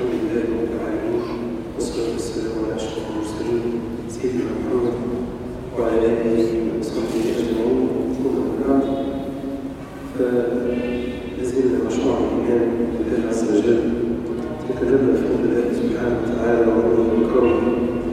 الحمد لله رب العالمين والصلاة والسلام على أشرف المرسلين سيدنا محمد وعلى آله وصحبه أجمعين ثم أما بعد فلازلنا مشروع الإيمان بالله عز وجل تكلمنا في فضل الله سبحانه وتعالى وعلمه وكرمه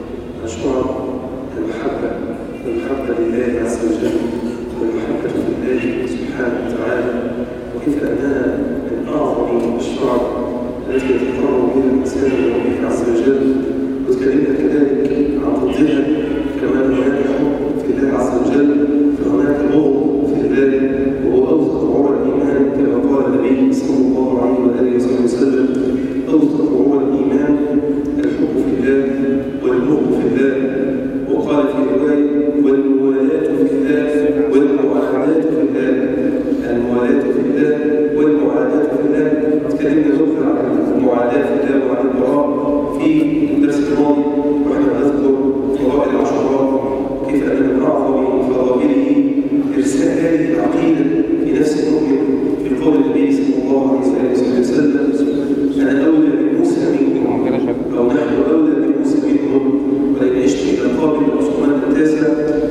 مشروع المحبة المحبة لله عز وجل والمحبة في الله سبحانه وتعالى وكيف أنها من أعظم الأشرار التي يتقرب بها الإنسان إلى ربه عز وجل وتكلمنا كذلك عن ضدها كما أن هناك حب في الله عز وجل فهناك بغض في الله وهو أوثق عرى الإيمان كما قال النبي صلى الله عليه وآله وصحبه وسلم أوثق عرى الإيمان الحب في الله والبغض في الله وقال في رواية والموالاة في الله والمعاداة في الله الموالاة في الله والمعاداة في الله تكلمنا زوجنا عن المعاداة في الله وعن البراء في الدرس الماضي واحنا نذكر فضائل العشرات كيف ان من اعظم فضائله ارسال هذه العقيده في نفس المؤمن في قول النبي صلى الله عليه وسلم انا اولى بموسى منكم او نحن اولى بموسى منكم ولئن عشت الى قابل العثمان التاسع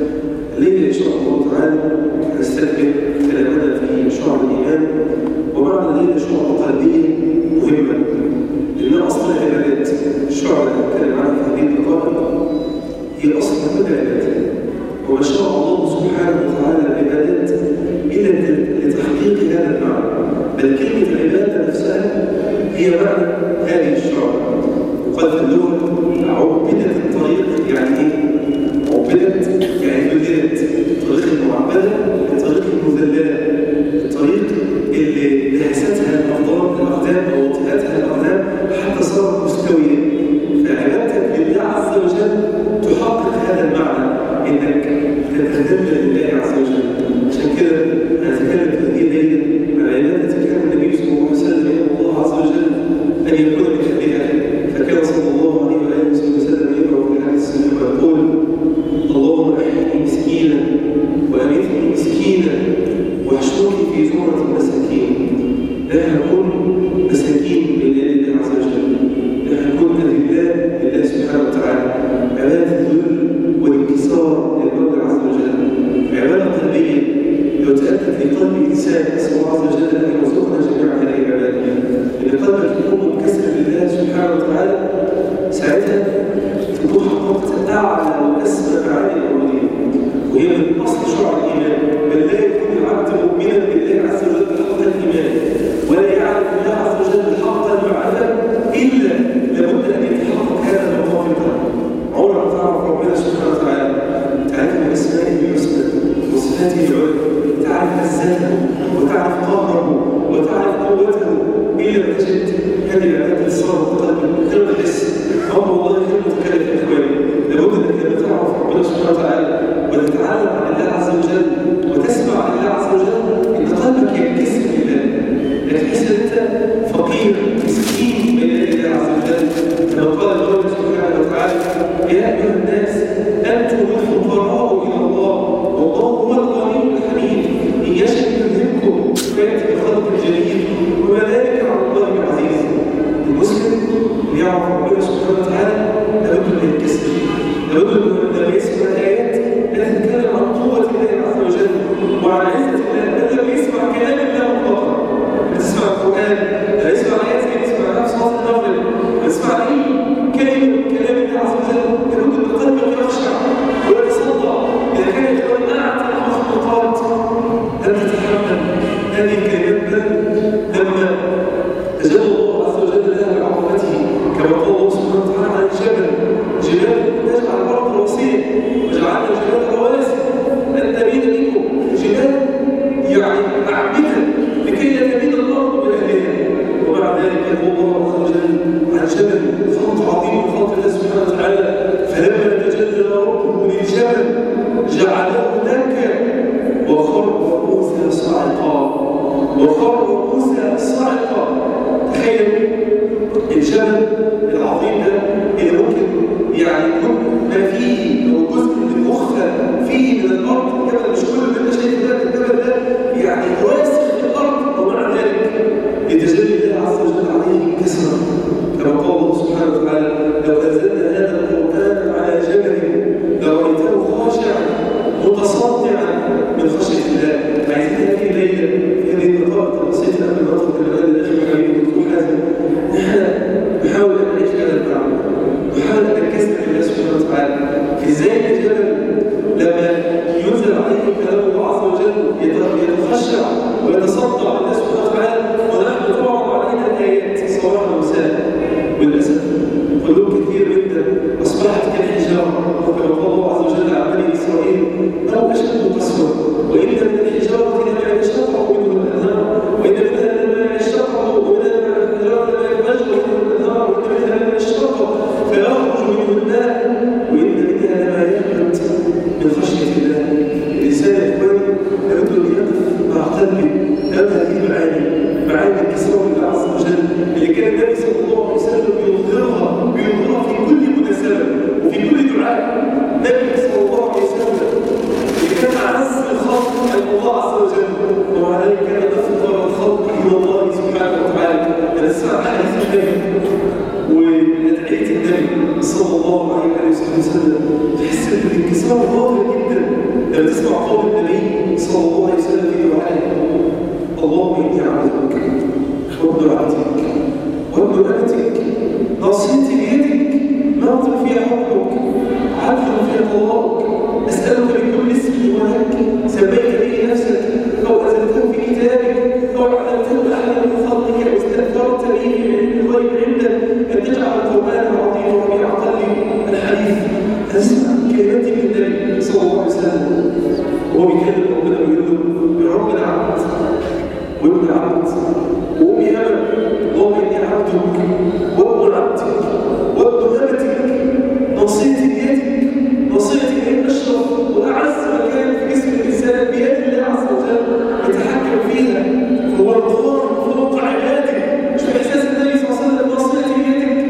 الليله ان شاء الله تعالى نستكمل كلامنا في شعر الايمان وبعد الليله شعر قلبيه مهمه لانها اصل العبادات الشعر اللي هنتكلم عنها في هذه الدقائق هي اصل كل العبادات وما شاء الله سبحانه وتعالى العبادات الا لتحقيق هذا المعنى بل كلمه العباده نفسها هي معنى هذه الشعر وقال في اللغه عبدت الطريق يعني ايه؟ عبدت يعني بذلت الطريق المعبده الطريق المذلله الطريق اللي دهستها الأقدام الأقدام أو وطئتها الأقدام حتى صارت مستوية فعبادتك لله عز وجل تحقق هذا المعنى إنك تتذلل لله عز وجل عشان كده هنتكلم في هذه الليلة عن عبادة كان النبي صلى الله عليه وسلم يدعو الله عز وجل أن يكون بحبها فكان صلى الله عليه وآله وسلم يدعو في الحديث السنة ويقول اللهم أحيني مسكينا وأميتني مسكينا واحشرني في زمرة المساكين لا نكون مساكين بين يدي الله عز وجل لا نكون أذلاء لله سبحانه وتعالى عبادة الذل والانكسار لله عز وجل عبادة قلبية لو تأتت في قلب الإنسان نسأل الله عز وجل أن يرزقنا جميعا هذه العبادة إن قلبك يكون منكسر لله سبحانه وتعالى ساعتها تكون حققت أعلى وأسمى معاني العبودية وهي من أصل شرع الإيمان بل لا يكون العبد مؤمنا بالله عز وجل حق الإيمان ولا يعرف الله عز وجل حق المعرفة إلا لابد أن يتحقق هذا الموضوع في القلب عمرك تعرف ربنا سبحانه وتعالى تعرف من أسمائه الحسنى وصفاته العلى تعرف ذاته وتعرف قهره وتعرف قوته إلا ما تجد هذه العبادة الصلاة قلبك غير تحس أمر والله غير متكلف يا إخواني لابد أنك لما تعرف ربنا سبحانه وتعالى وتتعلم عن الله عز وجل وتسمع عن الله عز وجل ان قلبك ينكسر لله لكن تحس ان انت فقير مسكين بين يدي الله عز وجل كما قال الله سبحانه وتعالى يا ايها الناس انتم الفقراء الى الله والله هو الغني الحميد ان يشاء يذهبكم وياتي بخلق جديد وما ذلك على الله بعزيز المسلم اللي يعرف ربنا سبحانه وتعالى لابد ان ينكسر لابد ان لما يسمع الايات لا تتكلم عن قوه الله عز وجل وعن عزه الله بل لما يسمع كلام الله مطلقا تسمع القران لا يسمع ايات يسمع نفس صلاه المغرب يسمع اي كلمه من كلام الله عز وجل لابد ان قلبك يخشع ويتصدع اذا كانت من اعتى المخلوقات لن تتحمل هذه الكلمات بل لما تجلى الله عز وجل لها بعظمته كما قال الله سبحانه وتعالى عن الجبل جبال تجعل الارض الوصيه وجعلنا الجبال رواسي ان تميد بكم جبال يعني اعبده لكي لا تميد الارض باهلها ومع ذلك يقول الله عز وجل عن جبل خلق عظيم من خلق الله سبحانه وتعالى فلما تجلى ربه للجبل جعله دكا وخر موسى صاعقا وخر موسى صاعقا تخيل الجبل العظيم ده اللي ممكن يعني يكون ما فيه او جزء من مخفى فيه من الارض الجبل مش كل اللي انت شايفه ده الجبل ده يعني راسخ في الارض ومع ذلك لتجلي الله عز وجل عليه كسرا كما قال آيات صباحا ومساء وللأسف قلوب كثير جدا أصبحت كالحجارة كما قال الله عز وجل عن بني إسرائيل أو أشد قسوة وإن من الحجارة لما يشتقق منه الأنهار وإن منها لما يشتقق ومن الحجارة لما يفجر منه الأنهار وإن منها لما يشتقق فيخرج منه الماء وإن منها لما ينبت من خشية الله الإنسان يا إخواني لابد أن يقف مع قلبه أمام هذه المعاني معاني الكسوة الله عز وجل اللي كان النبي صلى الله عليه وسلم بيظهرها بيظهرها في كل مناسبة وفي كل دعاء النبي صلى الله عليه وسلم اللي كان أعز الخلق عند الله عز وجل ومع ذلك كان أفضل الخلق إلى الله سبحانه وتعالى أنا أسمع حديث النبي وأدعية النبي صلى الله عليه وسلم تحس بالانكسار ظاهر جدا لما تسمع قول النبي صلى الله عليه وسلم في دعائه اللهم إني عبدك وابن عبدك وابن أمتك ناصيتي بيدك ماض فيها حكمك عدل فيها قضاءك أسألك بكل اسم ولك سميت به نفسك أو أنزلته في كتابك أو علمته أحدا من خلقك أو استأثرت به من علم الغيب عندك أن تجعل القرآن العظيم ربيع قلبي الحديث أسمع كلمات من النبي صلى الله عليه وسلم وهو بيكلم ربنا ويقول له يا رب العبد وابن عبد وأمي أمل اللهم إني عبدك وابن عبدك وابن أمتك نصيتي بيدك نصيتي بيد أشرف وأعز مكان في جسم الإنسان بيد الله عز وجل يتحكم فيها فهو القهار فوق عباده مش بإحساس النبي صلى الله عليه وسلم نصيتي بيدك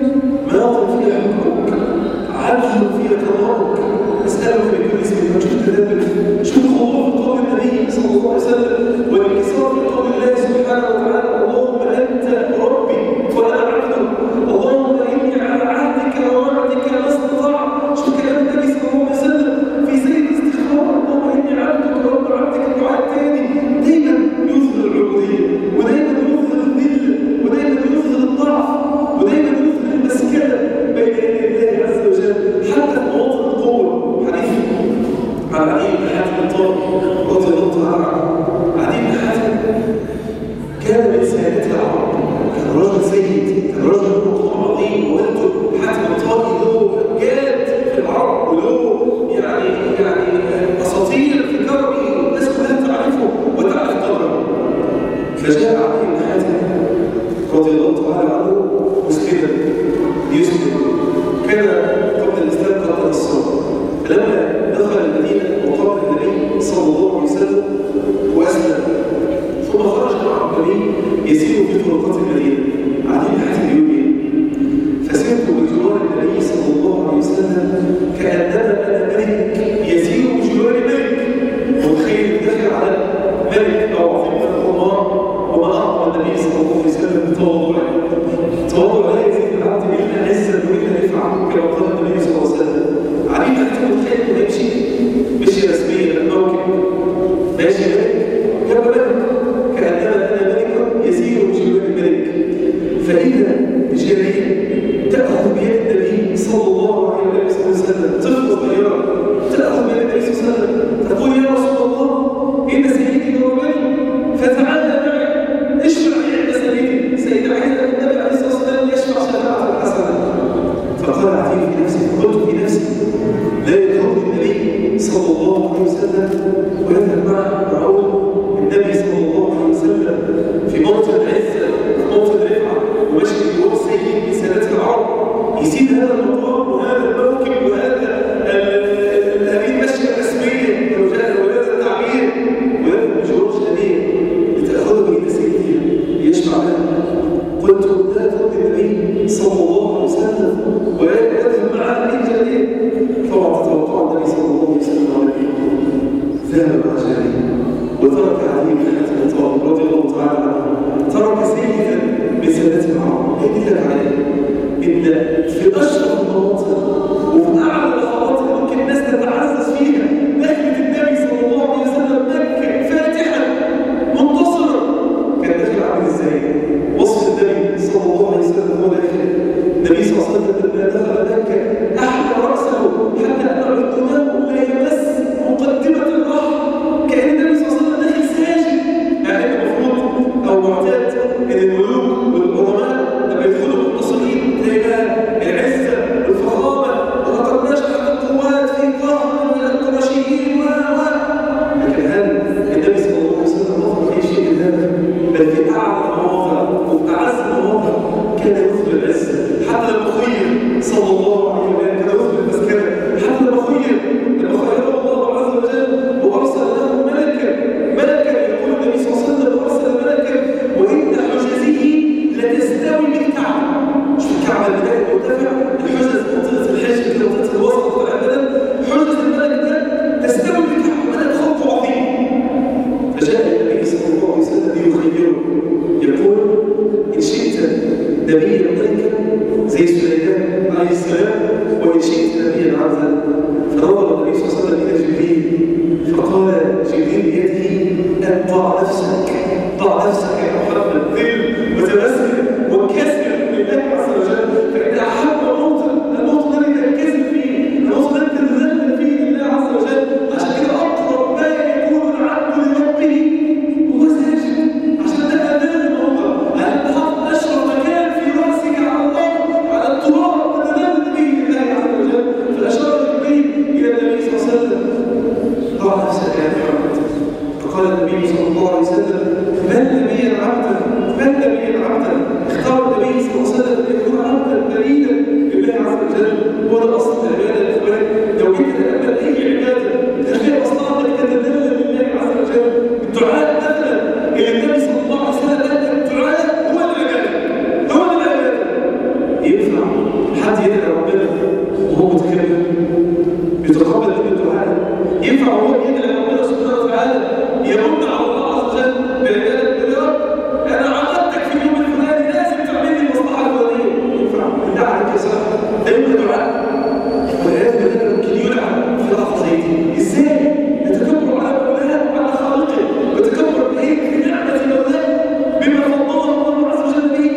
ماض فيها حكمك عدل فيها قضاءك أسألك بكل اسم وجود تدبر شوف خضوع في قول النبي صلى الله عليه وسلم والانكسار في قول الله سبحانه وتعالى اللهم أنت ربي وأنا عبدك اللهم إني على عهدك ووعدك ما استطعت شوف كلام النبي صلى الله عليه وسلم في سيد الاستخبار اللهم إني عبدك ورب عبدك الدعاء الثاني دايما يظهر العبودية ودايما يظهر الذل ودايما يظهر الضعف ودايما يظهر المسكنة بين يدي الله عز وجل حتى في مواطن القوة حديث عن علي بن حاتم الطائي رضي الله تعالى عنه علي بن حاتم كان من سادات العرب كان رجل سيد كان رجل مقام عظيم ووالده حاتم الطائي له جاد في العرب وله يعني يعني اساطير في كرمه الناس كلها تعرفه وتعرف قدره فجاء علي بن حاتم رضي الله تعالى عنه مسلما يسلم كان قبل الاسلام قبل الصلاه فلما دخل المدينه وقام النبي صلى الله عليه وسلم واسلم ثم خرج مع النبي يسير في طرقات المدينه علي بن حاتم يقول ايه فسرت بجوار النبي صلى الله عليه وسلم كانما انا ملك يسير بجوار ملك متخيل داخل على ملك او عظيم من الامراء وما اعطى النبي صلى الله عليه وسلم بتواضعه تواضع لا يزيد العبد الا عزا والا رفعا كما قال النبي صلى الله عليه وسلم علي بن حاتم متخيل انه يمشي مشي رسميا الموكب ماشي ملك جاب ملك كانما انا ملك يسير بجوار الملك فاذا بجاريه تاخذ بيد النبي صلى الله عليه وسلم طفله صغيره تاخذ بيد النبي صلى الله عليه وسلم تقول يا رسول الله ان سيدي ضربني فتعالى معي اشفع لي عند سيدي سيدي عايز النبي عليه الصلاه والسلام يشفع شفاعه حسنه فقال عتيب في نفسي فقلت في نفسي لا يدعوني النبي صلى الله عليه وسلم ويذهب معه معه النبي صلى الله عليه وسلم في موطن العزه في موطن الرفعه وماشي جوه سيد من سادات العرب يسيب هذا المقام وهذا الموكب وهذا هذه المشيه الرسميه لو جاء وهذا التعبير وهذا بجروج نبيه لتاخذه الى سيدها يشفع لها قلت لا ترد النبي صلى الله عليه وسلم ويذهب معها الى جاريه طبعا تتوقع النبي صلى الله عليه وسلم عليه ذهب مع جاريه وترك علي بن حاتم الطائي رضي الله تعالى عنه ترك سيدا من سادات العرب يدل عليه ان في اشرف المواطن وفي اعلى اللحظات اللي ممكن الناس تتعزز فيها دخلت النبي صلى الله عليه وسلم مكه فاتحا منتصرا كان داخل عامل ازاي؟ وصف النبي صلى الله عليه وسلم هو داخل النبي صلى الله عليه وسلم لما دخل مكه احلى راسه حتى ان القدام لا يمس مقدمه الرحم كان النبي صلى الله عليه وسلم داخل ساجد يعني المفروض او معتاد ان الملوك بل في اعلى المواضع واعز المواضع كان يخبر العزه حتى لما خير صلى الله عليه وسلم كان يخبر المسكنه حتى لما خير لما خيره الله عز وجل وارسل له ملكا ملكا يقول النبي صلى الله عليه وسلم وارسل ملكا وان حجزه لتستوي بالكعبه مش الكعبه اللي كانت مرتفعه الحجز منطقه الحج كده منطقه الوسط بتاع البلد حجز الملك ده تستوي بالكعبه ملك خلق عظيم فجاء النبي صلى الله عليه وسلم يخيره يقول ان شئت نبيا ملكا زي سليمان عليه السلام وان شئت نبيا عبدا فنظر النبي صلى الله عليه وسلم الى جبريل فقال جبريل بيده ان ضع نفسك ضع نفسك يا محمد ذل وتمسك وكسر لله عز وجل فان احب موطن الموطن الذي تنكسر فيه الموطن الذي تتذلل فيه لله عز وجل عشان كده اقرب ما يكون العبد لربه هو ساجد عشان ده امان الموضع انت حاطط اشرف مكان في راسك على الارض على التراب تتذلل به لله عز وجل فاشار جبريل الى النبي صلى الله عليه وسلم ضع نفسك يا محمد فقال النبي صلى الله عليه وسلم من نبيا عبدا من نبيا عبدا اختار النبي صلى الله عليه وسلم ان يكون عبدا دليلا لله عز وجل هو ده اصل العباده يا اخوان لو جيت تتامل اي عباده تخيل اصلا انك تتذلل لله عز وجل الدعاء مثلا اللي النبي صلى الله عليه وسلم قال الدعاء هو العباده هو العباده ينفع حد يدعي ربنا وهو متكبر يتقبل منه الدعاء ينفع وهو يدعي ربنا سبحانه وتعالى يرد على الله عز وجل بالعباده يقول يا رب انا عبدتك في اليوم الفلاني لازم تعمل لي المصلحه الفلانيه ينفع بالله عليك يا صاحبي ده يبقى دعاء والعياذ بالله ممكن يلعن في لحظه زي دي ازاي يتكبر على مولاه وعلى خالقه ويتكبر بايه بنعمه مولاه بما فضله الله عز وجل به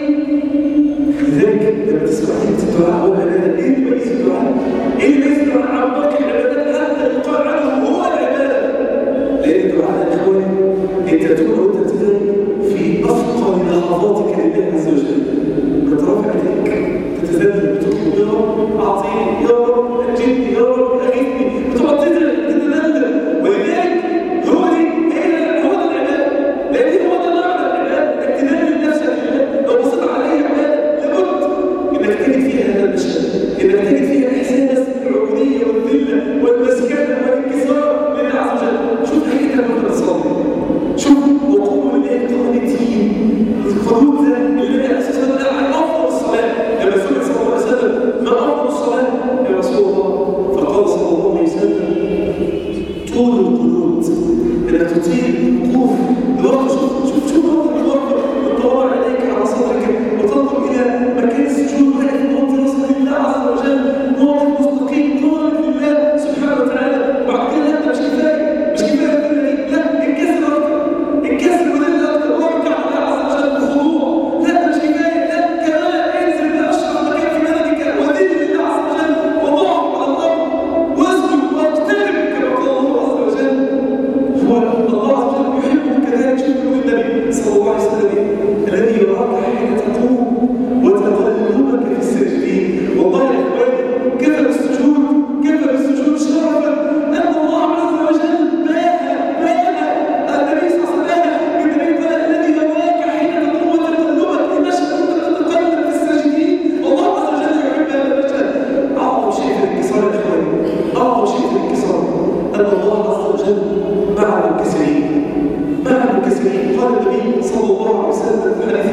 لذلك لما تسمع كلمه الدعاء والعباده ايه اللي يميز الدعاء؟ ايه اللي يميز الدعاء عن باقي العبادات حتى يقال عنه هو العباده؟ لان الدعاء يا اخواني انت تكون وانت بتدعي في افقر لحظاتك لله عز وجل انت رافع ايديك تتذلل بتطلب يا رب اعطيني يا رب اجبني يا رب اغثني بتقعد تدعي تتذلل ولذلك هو دي هي هو ده العباده لان هو ده معنى العباده انك تذلل نفسك لله لو بصيت على اي عباده لابد انك تجد فيها هذا المشهد انك تجد فيها احساس بالعبوديه والذله والمسكنه والانكسار لله عز وجل شوف هيك انت لما تصلي شوف وقوم لله قانتين القنوت ده اللي اساسا ده عن افضل الصلاه لما سئل صلى الله عليه وسلم ما افضل الصلاه يا رسول الله فقال صلى الله عليه وسلم طول القنوت انك تطيل الوقوف الوقت شوف شوف شوف وقت الوقت والطوال عليك على صدرك وتنظر الى مكان السجود واقف موطن راسك لله عز وجل موطن مستقيم طالب لله سبحانه وتعالى وبعد كده انت مش كفايه مش كفايه الذله دي لا انكسر اكتر انكسر وذل اكتر واركع لله عز وجل بخضوع لا مش كفايه لا كمان انزل لاشرف مكان في بلدك وذل لله عز وجل وضعه على الارض واسجد واقترب كما قال الله عز وجل هو الله عز وجل يحبه كذلك شكر النبي صلى الله عليه وسلم الذي يراك حين تقوم وتقلبك في الساجدين والله يا اخواني كفى بالسجود كفى بالسجود شرفا ان الله عز وجل باهى باهى النبي صلى الله عليه وسلم بالنبي قال الذي يراك حين تقوم وتقلبك المشهد وانت تتقلب في الساجدين الله عز وجل يحب هذا المشهد اعظم شيء في الانكسار يا اخواني اعظم شيء في الانكسار ان الله عز وجل مع المنكسرين مع المنكسرين قال النبي صلى الله عليه وسلم في الحديث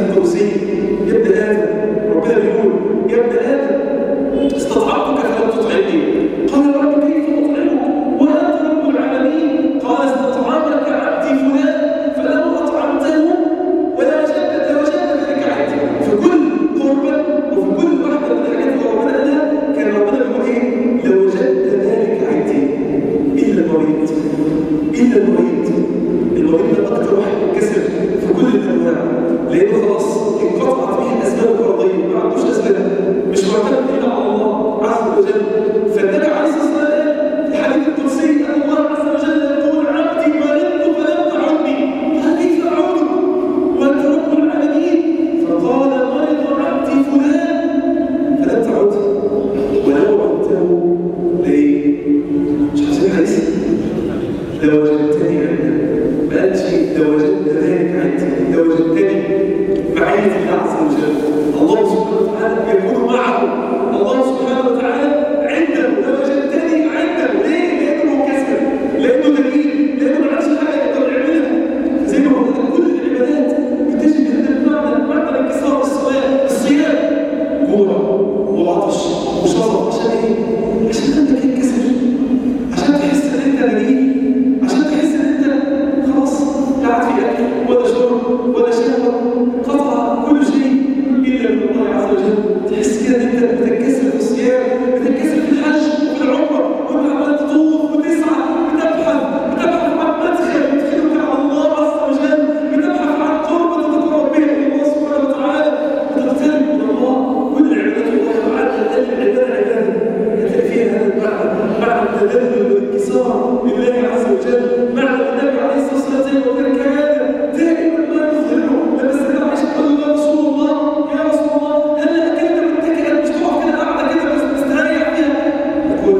تاني معية الله عز وجل الله سبحانه وتعالى يكون معه الله سبحانه وتعالى عنده ده مجال تاني عنده ليه؟ لأنه هو كسر لأنه دليل لأنه ما عندوش حاجة يقدر يعملها زي ما قلت لك كل العبادات بتجد هذا المعنى معنى الانكسار الصلاة الصيام جوع وعطش وشرب عشان ايه؟ عشان قلبك ينكسر عشان تحس ان انت نجيب عشان تحس ان انت خلاص قاعد في اكل ولا شرب ولا شهوه قطع كل شيء الا من الله عز وجل تحس كده ان انت بتنكسر في الصيام بتنكسر في الحج وفي العمره وانت عمال تطوف وتسعى بتبحث بتبحث عن مدخل يدخلك على الله عز وجل بتبحث عن قربة تتقرب بها الى الله سبحانه وتعالى بتقترب من الله كل عبادات الله تعالى العباده عباده هتلاقي فيها هذا المعنى معنى التذلل والانكسار لله عز وجل معنى النبي عليه الصلاه والسلام زي ما قلت كان دائما ما يظهره لما السيدة عائشه تقول له يا رسول الله يا رسول الله هل اكلت متكئا مش تقف كده قاعده كده بس مستريح فيها يقول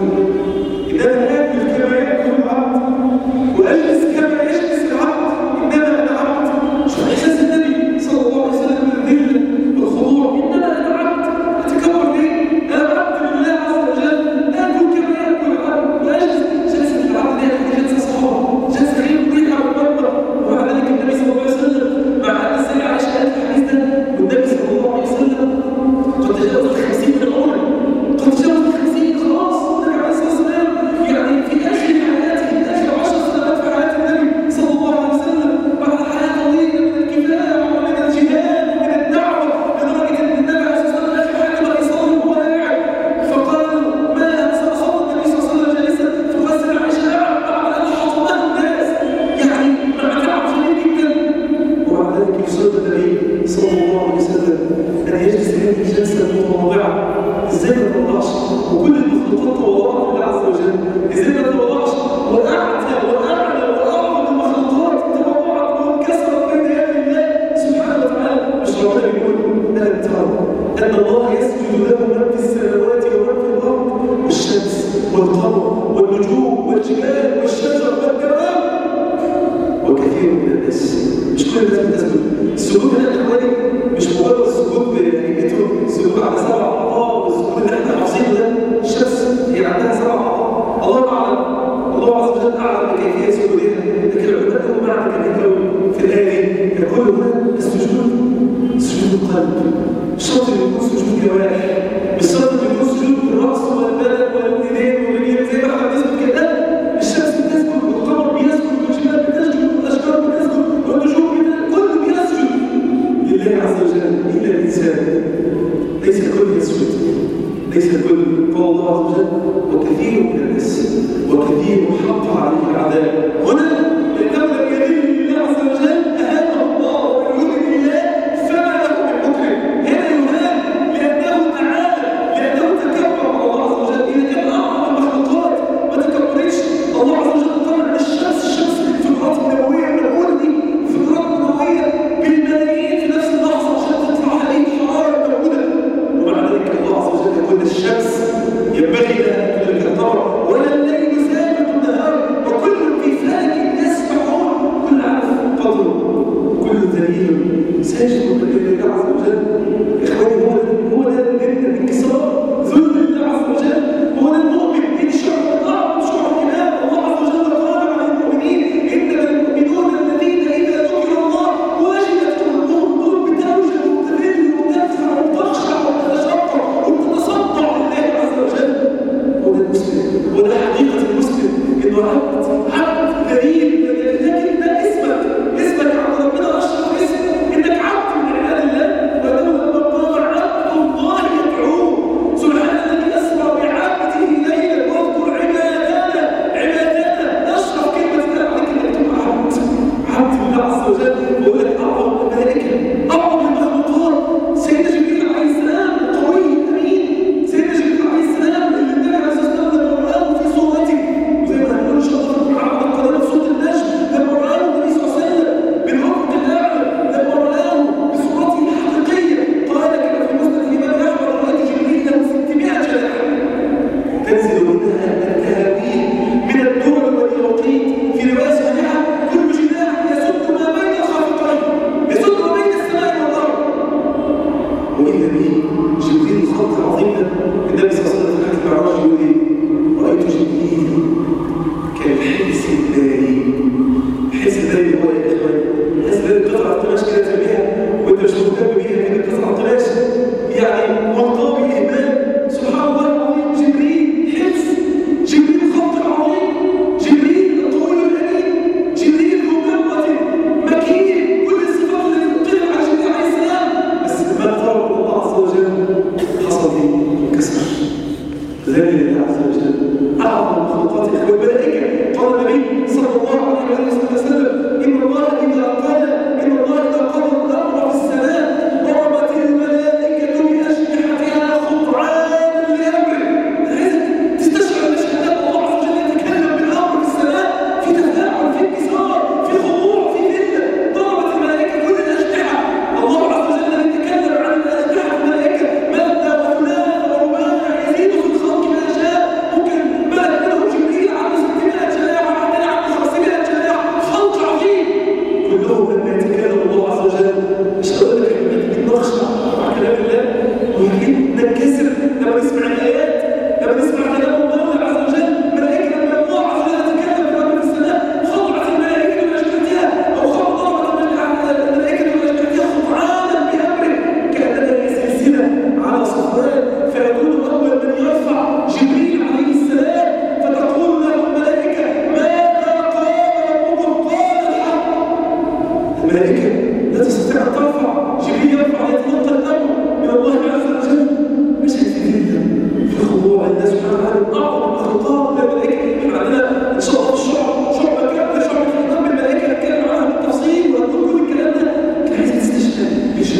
انما اكل كما ياكل العبد واجلس كما يجلس العبد انما انا عبد شوف احساس النبي صلى الله عليه وسلم بالذله والخضوع انما انا عبد اتكبر ليه؟ انا عبد لله عز وجل اكل كما ياكل العبد واجلس جلسه العبد دي هتكون جلسه صحابه جلسه غير مريحه بالمرمى ومع ذلك النبي صلى الله عليه وسلم مع ان السيده عائشه قالت الحديث ده والنبي صلى الله عليه وسلم قد تجاوز الخمسين من العمر قد تجاوز الخمسين خلاص النبي عليه الصلاه والسلام يعني في اخر حياته في اخر عشر سنوات في حياه النبي صلى الله عليه وسلم بعد حياه طويله من الكفايه ومن الجهاد ومن الدعوه لدرجه ان النبي عليه الصلاه والسلام اخر حاجه بقى يصلي وهو قاعد فقال ما صلى النبي صلى الله عليه وسلم جالسا فغسل عائشه بعد ان حطمه الناس يعني مع تعب شديد جدا ومع ذلك يصر النبي صلى الله عليه وسلم ان يجلس هذه الجلسه المتواضعه ازاي ما تتواضعش وكل المخلوقات تواضعت لله عز وجل ازاي ما تتواضعش واعتى واعلى واعظم المخلوقات تواضعت وانكسرت بين يدي الله سبحانه وتعالى مش ربنا بيقول الم ترى ان الله يسجد له من في السماوات ومن في الارض والشمس والقمر والنجوم والجبال والشجر والدواب وكثير من الناس مش كل الناس بتسجد السجود هنا يا اخواني مش مجرد سجود بهيئته سجود على سبع اعضاء والسجود اللي احنا عاصينه ده الشمس هي عندها سبع اعضاء الله اعلم الله عز وجل اعلم بكيفيه سجودها لكن العلماء لهم معنى كبير قوي في الايه يقول هنا السجود سجود القلب مش شرط انه يكون سجود جوارح مش شرط انه يكون سجود بالراس والبدن والايدين والرجلين زي ما احنا بنسجد كده الشمس بتسجد والقمر بيسجد والجبال بتسجد والاشجار بتسجد والنجوم بتسجد كله بيسجد لله عز وجل الا الانسان ليس الكل يسجد ليس الكل قال الله عز وجل وكثير من الناس وكثير حق عليه العذاب هنا لانه لم يدل لله عز وجل اهانه الله ويؤمن بالله فما له من مكرم هنا يهان لانه تعالى لانه تكبر على الله عز وجل اذا كان اعظم المخلوقات ما تكبرتش الله عز وجل طلع الشمس الشمس في الارض النبويه المنوره دي في الارض النبويه بالملايين في نفس اللحظه عشان تطلع عليه الحراره الموجوده ومع ذلك الله عز وجل يقول الشمس ينبغي لها ان تدرك القمر ولا الليل سابق النهار وكل في فلك يسبحون كل عارف قدره كل ذليل ساجد لله عز وجل اخواني هو هو ده الانكسار ذل لله عز وجل هو ده المؤمن ان شاء الله شعر ايمان الله عز وجل قال عن المؤمنين انما المؤمنون الذين اذا ذكر الله وجدت قلوبهم دول بتوجد وتذل وتدفع وتخشع وتتشقق وتتصدع لله عز وجل هو ده المسلم هو ده حقيقه المسلم انه عبد عبد غريب لكن ده اسمك اسمك عند ربنا اشرف اسم انك عبد من عباد الله وانه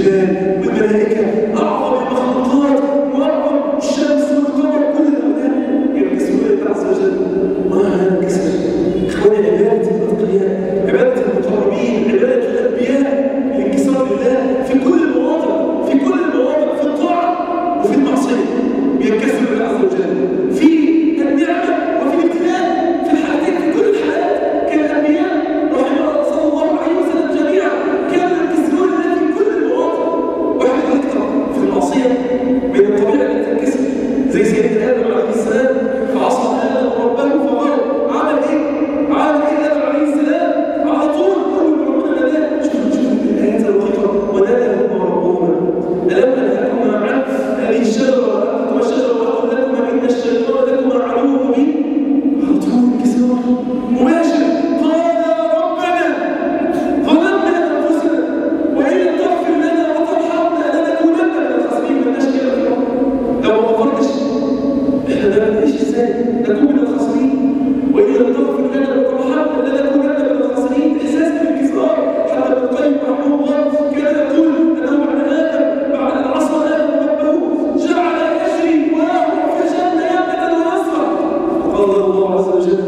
والجبال والملائكة أعظم المخلوقات وأعظم الشمس والقمر كل هؤلاء يركزون لله عز وجل ما ينكسر إخواني عبادة الأتقياء عبادة المقربين عبادة الأنبياء الانكسار لله في كل المواضع في كل المواضع في الطاعة وفي المعصية ينكسر لله عز وجل في النعمة وفي الابتلاء في الحالتين في كل الحالات كالأنبياء رحمه الله صلى الله عليه وسلم جميعا كانوا ينكسرون لله في كل المواضع واحد أكثر في المعصية من الطبيعة أن تنكسر زي سيدنا آدم عليه السلام فعصى آدم ربه فغضب عمل إيه؟ عمل إيه آدم عليه السلام؟ على طول أول ما ربنا ناداه شوفوا شوفوا الآيات اللطيفة وناداهما ربهما ألم أنهكما عن هذه الشجرة وأنتما الشجرة وأقول لكما إن الشيطان لكما عدو مبين على طول انكسار مباشر قال ربنا ظلمنا أنفسنا وإن لم تغفر لنا وترحمنا لنكونن من الخاسرين مالناش كده في الأرض لو ما غفرتش احنا ده نعيش ازاي؟ نكون من الخاسرين وإن لم تغفر لنا وترحمنا لنكونن من الخاسرين إحساس بالانكسار حتى ابن القيم رحمه الله كان يقول أنه بعد آدم بعد أن عصى آدم ربه جعل يجري ويهرب في الجنة يمنة ونصرا فقال الله عز وجل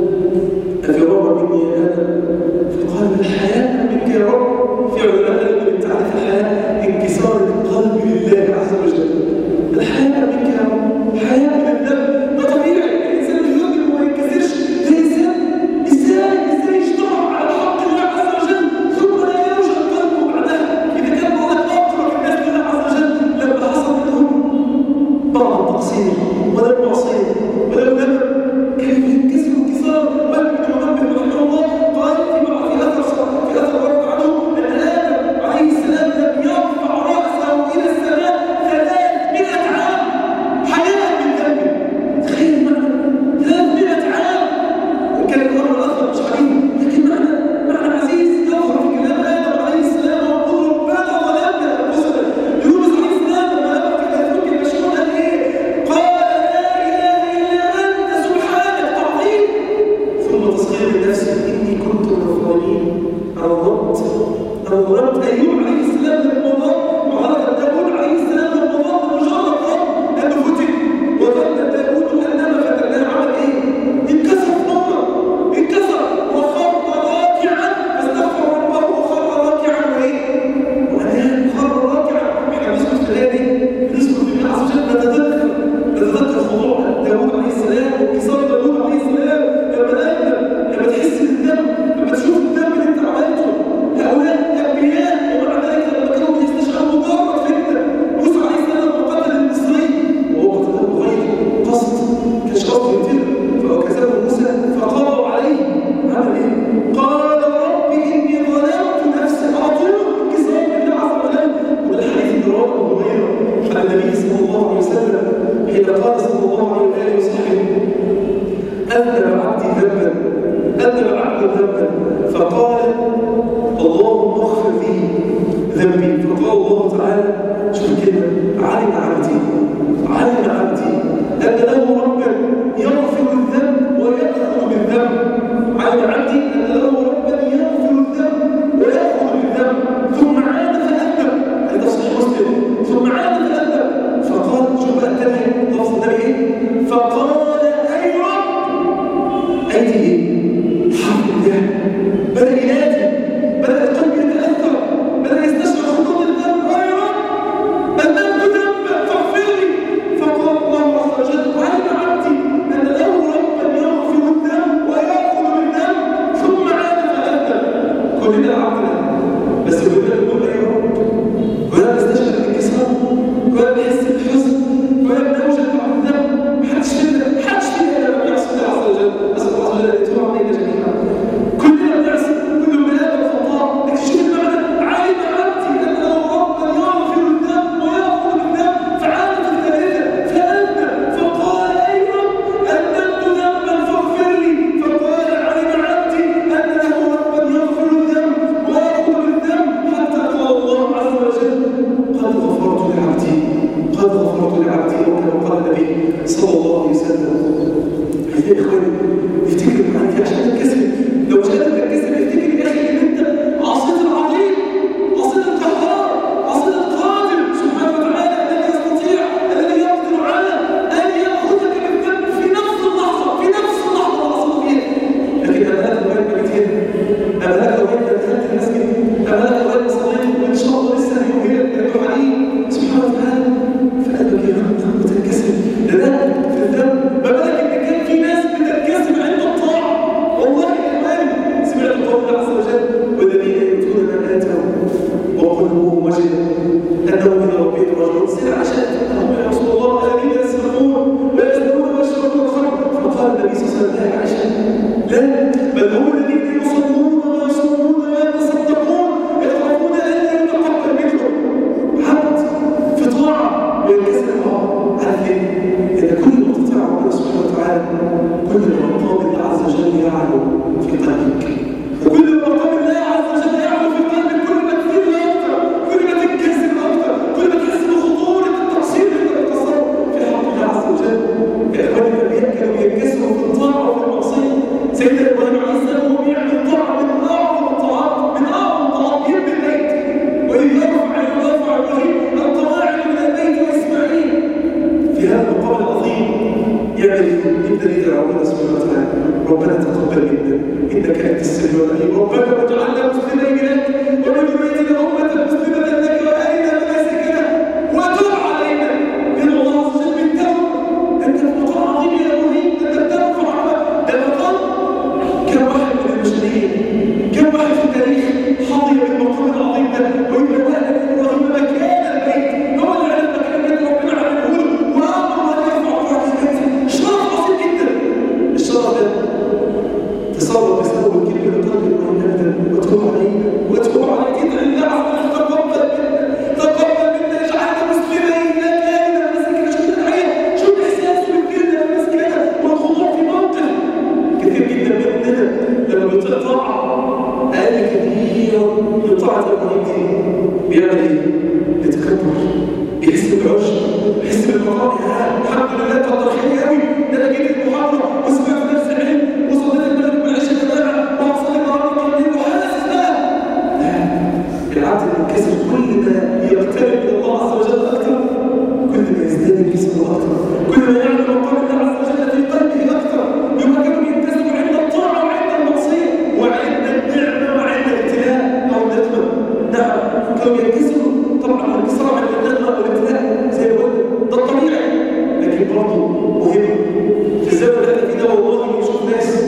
أفرار مني يا آدم فقال الحياة منك يا رب في علماء قالوا من تعريف الحياة انكسار القلب لله عز وجل الحياة منك يا رب حياة من الدم ده طبيعي الإنسان يؤمن وما ينكسرش ده إنسان إزاي إزاي يجتمع على حق الله عز وجل ثم لا يوجد قلبه بعدها إذا كان بقول لك أقرب الناس لله عز وجل لما حصل منهم بعض التقصير ولا المعصية ولا الندم كيف ينكسر انكسار بل ابن منبه رحمه الله قال في بعض في اثر في اثر ورد عنه ان ادم عليه السلام لم يرفع راسه الى السماء 300 عام حياء من ذنبه تخيل معنى 300 عام وكان الامر الاخر مش عظيم لكن معنى معنى عزيز يظهر في كلام ادم عليه السلام ويقول ربنا ظلمنا انفسنا يونس عليه السلام لما لما كان ممكن مشهور قال ايه؟ قال لا اله الا انت سبحانك تعظيم ثم تصغير النفس اني كنت من الظالمين انا ظلمت انا ظلمت ايوب عليه السلام لما ظلم وعلى داوود عليه السلام لما ظلم مجرد ظلم انه فتن وظن داوود انما فتناه عمل ايه؟ انكسر في نومه انكسر وخر راكعا فاستغفر ربه وخر راكعا وايه؟ وانام خر راكعا احنا بنذكر في الايه دي بنذكر في الله عز وجل نتذكر نتذكر خضوع داوود عليه السلام وانكسار داوود عليه السلام لما نقدم لما تحس بالدم لما تشوف الدم اللي انت عملته هؤلاء انبياء ومع ذلك لما كانوا بيستشهدوا مجرد فتنه موسى عليه السلام لما قتل المصري وهو قتله بغير قصد كانش قصد يقتله فوكزه موسى فقضوا عليه عمل ايه؟ قال رب اني ظلمت نفسي على طول انكسار بالله عز وجل والحديث اللي رواه ابو هريره عن النبي صلى الله عليه وسلم حين قال صلى الله عليه واله وصحبه أذنب عبدي ذنبا أذنب عبدي ذنبا فقال اللهم اغفر لي ذنبي فقال الله تعالى شوف كده علم عبدي علم عبدي أن له ربا يغفر الذنب ويأخذ بالذنب علم عبدي أن له ربا يغفر الذنب ويأخذ بالذنب ثم عاد فأذنب هذا صحيح مسلم ثم عاد فأذنب فقال شوف بقى التاني لفظ النبي ايه فقال أي رب أيدي إيه؟ الحمد لله بدأ ينادي بدأ القلب يتأثر بدأ يستشعر خطوط الدم ووجد انه الى ربه رجل سمع عشان يا رسول الله الذين يسرقون ويزنون ويشربون الخمر فقال النبي صلى الله عليه وسلم لا يا عائشه لا بل هم الذين يصلون ويصومون ويتصدقون يخافون ان لا يتقبل منهم حتى في طاعه وينكسر عارف ان كل ما تطيع ربنا سبحانه وتعالى كل ما مقام الله عز وجل يعلو في قلبك وكل ما مقام الله عز وجل يعلو في قلبك كل ما تفيد اكثر كل ما تنكسر اكثر كل ما تحس بخطوره التقصير اللي انت بتقصره في حق الله عز وجل يا اخواني الانبياء كانوا بينكسروا في الطاعه وفي المعصيه سيدنا ابراهيم عليه السلام وهو بيعمل طاعه من اعظم الطاعات من اعظم الطاعات يبني البيت واذ يرفع يرفع ابراهيم القواعد من البيت واسماعيل في هذا المقام العظيم يعمل يبدا يدعو ربنا سبحانه وتعالى ربنا تقبل منا انك انت السميع العليم ربنا واجعلنا مسلمين لك ومن ذريتنا امه مسلمه لك وارنا مناسكنا وتب علينا يدعو الله عز وجل بالتوبه انت في مقام عظيم يا ابراهيم انت بترفع ده مقام كم واحد من المسلمين كم واحد في التاريخ حظي بالمقام العظيم ده ويقول اهلا ابراهيم مكان البيت هو اللي علم مكان البيت ربنا علمه له وامر ان يرفع رفعه البيت شرف بسيط جدا الشرف ده تصرف بسبب الكلمه بقلب ابراهيم وتوب علينا وتوب عليك ادعي الله عز وجل تقبل منا تقبل منا اجعلنا مسلمين لك يا مسكين شوف الحياه شوف احساسه بالكلمه المسكينه والخضوع في موقف كثير جدا مننا لما بيطيع طاعه اقل كثير من طاعه ابراهيم دي بيعمل ايه؟ بيتكبر بيحس بالعشب بيحس بالمقام يا الحمد لله كتر خيري قوي ده انا جيت المحاضره وسمعت نفس العلم وصليت المغرب والعشاء جماعه وهصلي النهارده كمان وحاسس بقى لا العبد المنكسر كل ما يقترب من الله عز وجل اكثر كل ما يزداد انكساره اكثر كل ما يعلم مقام الله عز وجل في قلبه اكثر يبقى كانوا ينكسروا عند الطاعه وعند المعصيه وعند النعمه وعند الابتلاء او الندمه نعم كانوا ينكسروا طبعا الانكسار عند الندمه والابتلاء زي ما قلنا ده الطبيعي لكن برضه مهم في الزمن اللي احنا فيه ده والله بنشوف ناس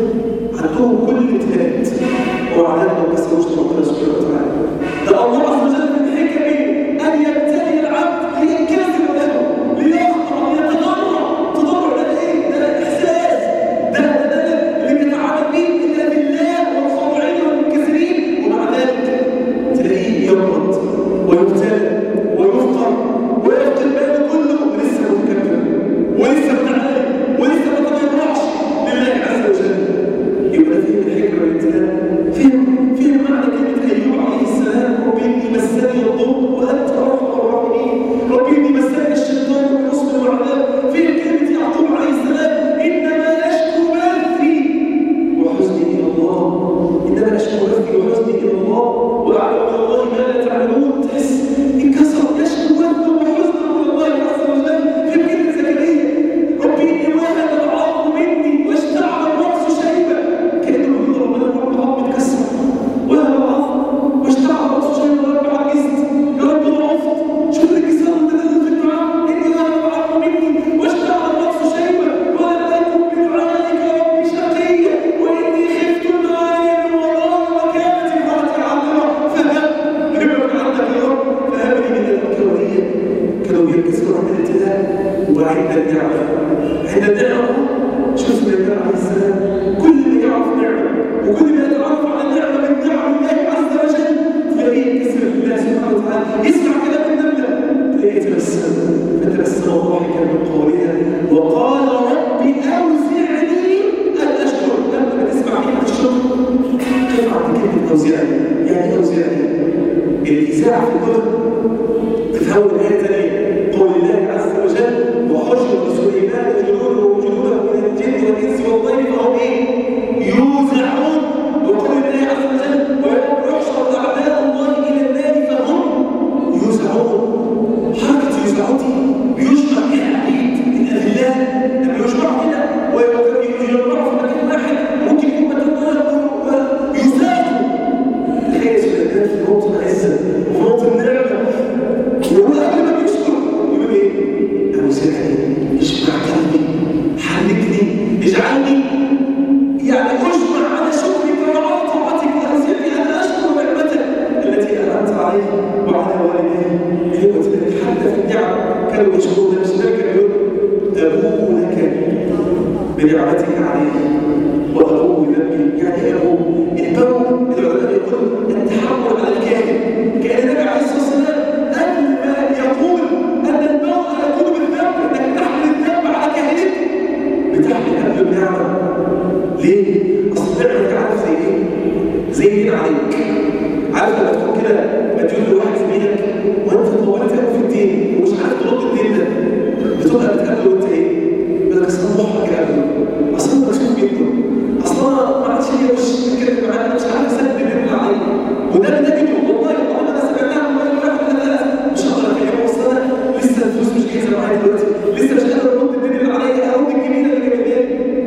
عندهم كل الابتلاءات ومع ذلك ما بيسالوش ربنا سبحانه وتعالى ده الله عز وجل من حكمه ان يبتلي العبد لينكسر له ليخضع ليتضرع تضرع ده ايه؟ ده الاحساس ده ده ده اللي بيتعامل بيه الا بالله والخاضعين والمنكسرين ومع ذلك تلاقيه يمرض ويبتلى ويفقر ويفقد باله كله ولسه متكبر ولسه متعالي ولسه ما تضرعش لله عز وجل يبقى ده فيه الحكمه والابتلاء فيه فيه معنى كلمه ايوب عليه السلام ربي اني مسني الضر وانت ارحم الراحمين ربي اني مسني الشيطان بنصب وعذاب فيه كلمه يعقوب عليه السلام انما اشكو بثي وحزني الى الله انما اشكو بثي وحزني الى الله واعلم من الله ما لا تعلمون تحس انكسر يشكو بثه وحزنه الى الله عز وجل في كلمه زكريا ربي اني وهن العظم مني واشتعل الراس شيبا كانه يقول ربنا رب العظم اتكسر وهن العظم واشتعل الراس شيبا يا رب عجزت يا رب ضعفت شوف الانكسار اللي نزل في الدعاء اني وهن العظم مني واشتعل الراس شيبا ولم اكن بدعائك رب شقيا واني خفت المعاني من ورائي وكانت امراتي عاقره فهب هبك عندك يا رب فهب لي من لدنك وليا كانوا ينكسروا عند الابتلاء وعند النعمه عند النعمه شوف النبي عليه السلام كل ما يعرف نعمه وكل ما يتعرف على نعمه من نعم الله عز وجل تلاقيه ينكسر بالله سبحانه وتعالى يسمع كلام النمله تلاقيه يتبسم فتبسم ضاحكا من قولها وقال رب اوزعني ان اشكر لما ما تسمع كلمه الشكر كيف عند كلمه اوزعني يعني ايه اوزعني الاذاعه في اللغه تفهم الآية ثانية قول الله عز وجل وحشر سليمان جنوده وجنوده من الجن والإنس والطير فهم إيه؟ يوزعون وقول الله عز وجل ويوم يحشر أعداء الله إلى النار فهم يوزعون حركة يوزعون دي بيجمع فيها العبيد الأذلاء لما يجمعوا كده ويجمعوا في مكان واحد ممكن يكون مكان واحد ويساعدوا تخيل سليمان في موطن عزة وفي موطن نعمة وهو قبل ما بيشكر بنعمتك علي وأبوء بذنبي يعني إيه أبوء البوء العلماء يقول التحمل على الكاهن كان النبي عليه الصلاة والسلام قبل ما يقول أن البوء يكون بالذنب إنك تحمل الذنب على كاهنك بتحمل قبل النعمة ليه؟ أصل النعمة عارف زي إيه؟ زي دين عليك عارف لما تكون كده مديون لواحد زميلك وانت طولت قوي في الدين ومش عارف ترد الدين ده بتبقى بتقابله وانت ايه؟ يقول لك اصل انا محرج قبله اصل انا مشغول جدا اصل انا ما عادش ليا وش اتكلم معاه انا مش عارف اسدد الدين اللي عليا وده اللي نجده والله والله انا سمعتها من واحد واحد ثلاثه ثلاثه مش هقدر اكلمه اصل انا لسه الفلوس مش جاهزه معايا دلوقتي لسه مش قادر ارد الدين اللي عليا ارد الجميله اللي جايه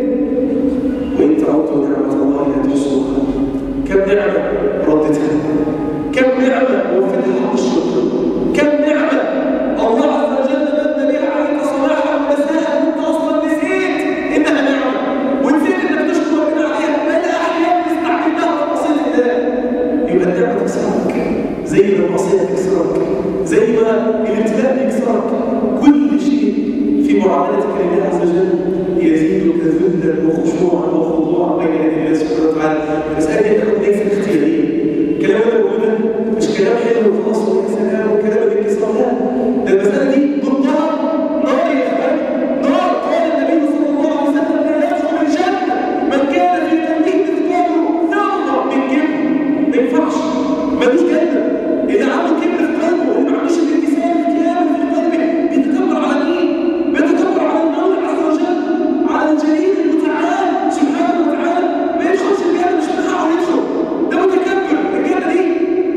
وإن تعودوا نعمة الله لا تحصوها كم نعمة ردتها كم نعمة وفدها حق الشكر كم نعمة الله عز وجل من بها عليك صباحا ومساء وانت اصلا نسيت انها نعمة ونسيت انك تشكر ربنا عليها بل احيانا استعملتها في معصية الله يبقى النعمة تكسرك زي ما المعصية تكسرك زي ما الابتلاء يكسرك كل شيء في معاملتك لله عز وجل يزيدك ذلا وخشوعا وخضوعا بين يدي الله سبحانه وتعالى المسألة دي تكون ليست اختيارية الكلام اللي بقوله مش كلام حلو وخلاص ويا سلام وكلام الانكسار لا ده المسألة دي ضدها نار يا اخوان نار قال النبي صلى الله عليه وسلم لا يدخل الجنة من كان في قلبه مثقال ذرة من كبر ما ينفعش ملوش جنة اللي عنده كبر في قلبه اللي ما عندوش الانكسار الكامل في قلبه بيتكبر على مين؟ بيتكبر على المولى عز وجل على الجليل المتعال سبحانه وتعالى ما يدخلش الجنة مش بتاعه يدخل ده متكبر الجنة دي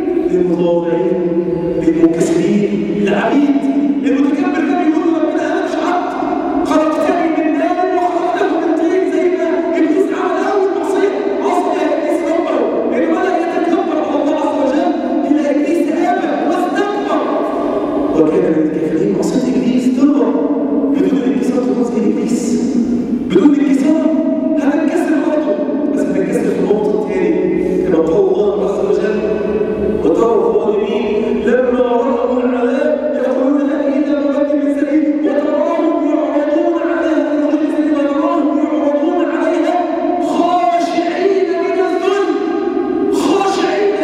للمضاضعين للمنكسرين للعبيد المتكبر ده بيقول ربنا انا مش عبد خلقتني من نار وخلقته من طين زي ما ابليس عمل اول معصيه عصى ابليس ربه انه بدا يتكبر على الله عز وجل الى ابليس ابى واستكبر وكان من الكافرين معصيه ابليس ترضى بدون الانكسار تكون زي ابليس بدون الانكسار هتنكسر برضه بس هتنكسر في النقطه الثانيه كما قال الله عز وجل وترى الظالمين لما رأوا العذاب يقولون هل إذا مرد من سبيل وتراهم يعرضون عليها من غير سبيل وتراهم يعرضون عليها خاشعين من الذل خاشعين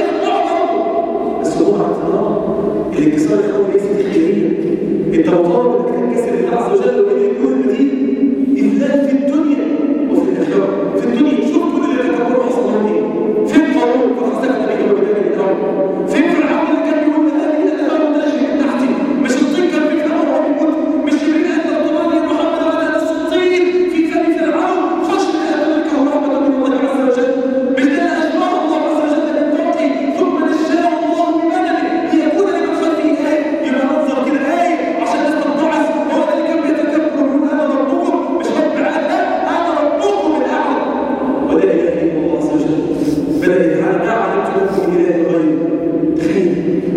يخضعوا بس هو عبد الله الانكسار يكون ليس اختياريا انت مطالب انك تنكسر لله عز وجل وان يكون المدين اذلال في الدنيا وفي الاخره في الدنيا شوف كل اللي تكبروا حصل لهم ايه فين قارون فخسفنا به وبدأنا الارض فين فرعون اللي كان يقول هذه الانهار تجري من تحتي مش الطين كان في فرعون موجود مش جبريل قال للطمان يا محمد انا نفس الطين في فم فرعون خش من امرك ورحمه من الله عز وجل مش ده اللي اجمعه الله عز وجل من تعطي ثم نجاه الله بمدده ليكون لمن خلفه ايه يبقى منظر كده ايه عشان الناس تتعظ هو ده اللي كان بيتكبر ويقول انا ربكم مش رب عاد لا انا ربكم الاعلى ولا اله الا الله عز وجل بدا يتعالى ما علمت لكم اله غيره تخيل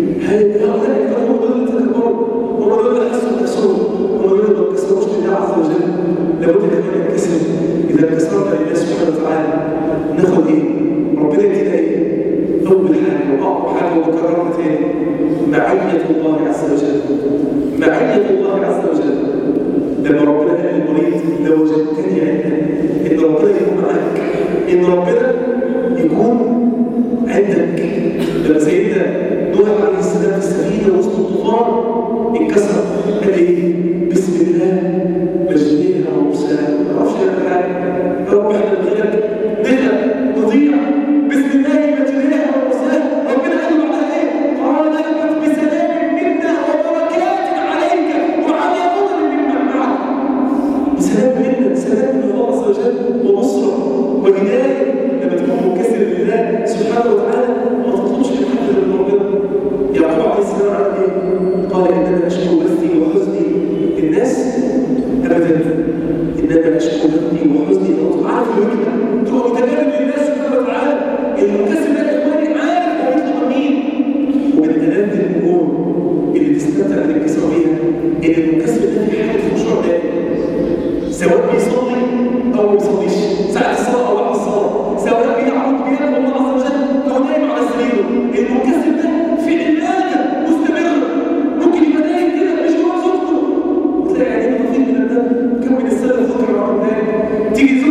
هؤلاء كانوا دول اللي تكبروا هم دول اللي حسوا بنفسهم هم دول اللي ما انكسروش لله عز وجل لابد ان احنا ننكسر اذا انكسرنا لله سبحانه وتعالى ناخد ايه؟ ربنا يدينا ايه؟ اول حاجه واقوى حاجه وبكررها تاني معيه الله عز وجل معيه الله عز وجل لما ربنا قال للمريض لو وجدتني عندك ان ربنا يكون معاك ان ربنا يكون عندك لما سيدنا نوح عليه السلام في السفينه وسط الطوفان انكسر قال ايه بسم الله مجنيها ومرساها ما اعرفش انا حاجه يا رب احنا بغيرك نغرق نضيع بسم الله مجنيها ومرساها ربنا قال له على ايه قال اهبط بسلام منا وبركات عليك وعلى امم ممن معك بسلام منا سلام من الله عز وجل ونصره وهدايه لما تكون منكسر لله سبحانه وتعالى ما تطلبش من حد من ربنا يعقوب عليه السلام عمل ايه؟ قال انما اشكو بثي وحزني الناس ابدا انما اشكو بثي وحزني الله عارف الوجه تبقى متكلم لله سبحانه وتعالى المنكسر ده يا اخواني عارف هو بيطلب مين ومن الام الامور اللي تستمتع بالانكسار بيها ان المنكسر ده في حاله خشوع دائم سواء بيصلي او ما بيصليش ساعه الصلاه او بعد الصلاه سواء بيعبد بيده الله عز وجل او نايم على سريره المنكسر ده في عباده مستمره ممكن يبقى نايم كده مش جوه زوجته وتلاقي عينيه طفيت من الدم كم من السنه ذكر مع تيجي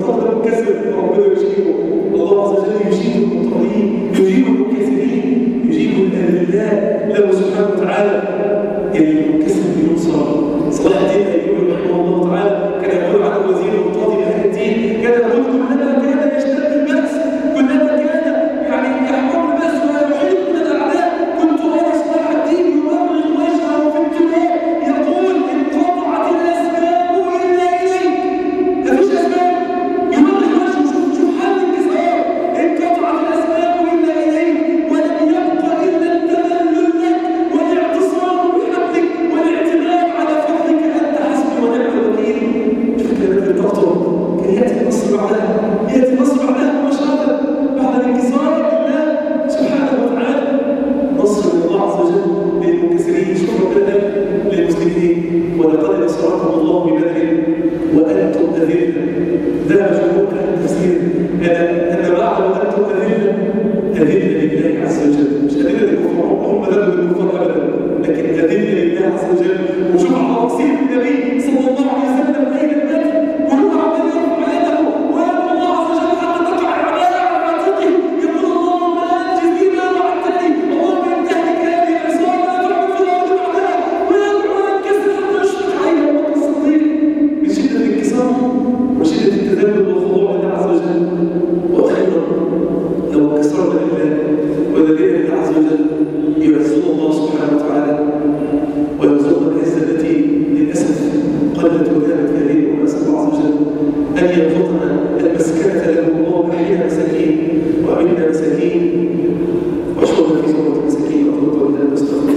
الصباح ده منكسر ربنا يجيبه الله عز وجل يجيب المضطرين يجيب المنكسرين يجيب الاذلاء له سبحانه وتعالى المنكسر بينصر صلاح الدين الايوبي رحمه الله تعالى كان يقول عن وزير القاضي اهل الدين كان يقول كلما كان يشتد الباس كلما كان يعني يحكم الباس ويحيط من الاعداء كنت ارى صلاح الدين يمرغ وجهه في التراب يقول انقطعت الاسباب الا اليك مفيش اسباب يمرغ وجهه شوف شوف حل الانكسار انقطعت الاسباب الا اليك ولم يبق الا التذلل لك والاعتصام بحبلك والاعتماد على فضلك انت حسبي ونعم الوكيل شوف كلمات الدكتور كان ياتي النصر بعدها ياتي النصر بعدها مباشره بعد الانكسار بالله سبحانه وتعالى نصر من الله عز وجل للمنكسرين شوف ربنا قال للمسلمين ولقد نصركم الله ببدر وانتم اذله ذهب جمهور اهل التفسير ان ان بعد وانتم اذله اذله لله عز وجل مش اذله للكفار هم ذهبوا للكفار ابدا لكن اذله لله عز وجل وشوف على راسيل النبي صلى الله عليه وسلم اين البدر وهو عمال يرفع يده ويدعو الله عز وجل حتى تقع العبايه على عاتقه يقول اللهم انجز لي ما وعدتني اللهم انتهك هذه العصابه لا تعبد في الارض بعدها ويدعو وينكسر حتى يشرك عليه ابو بكر الصديق من شده الانكسار وشده التذلل والخضوع لله عز وجل واخيرا لو انكسرنا لله ولدينا الله عز وجل يعزنا الله سبحانه وتعالى ويرزقنا العزه التي للاسف قلت وكانت كريمه ونسال الله عز وجل ان يرزقنا المسكنه له الله احيانا مساكين وامنا مساكين واشكرنا في سوره المساكين اطلب قولنا واستغفر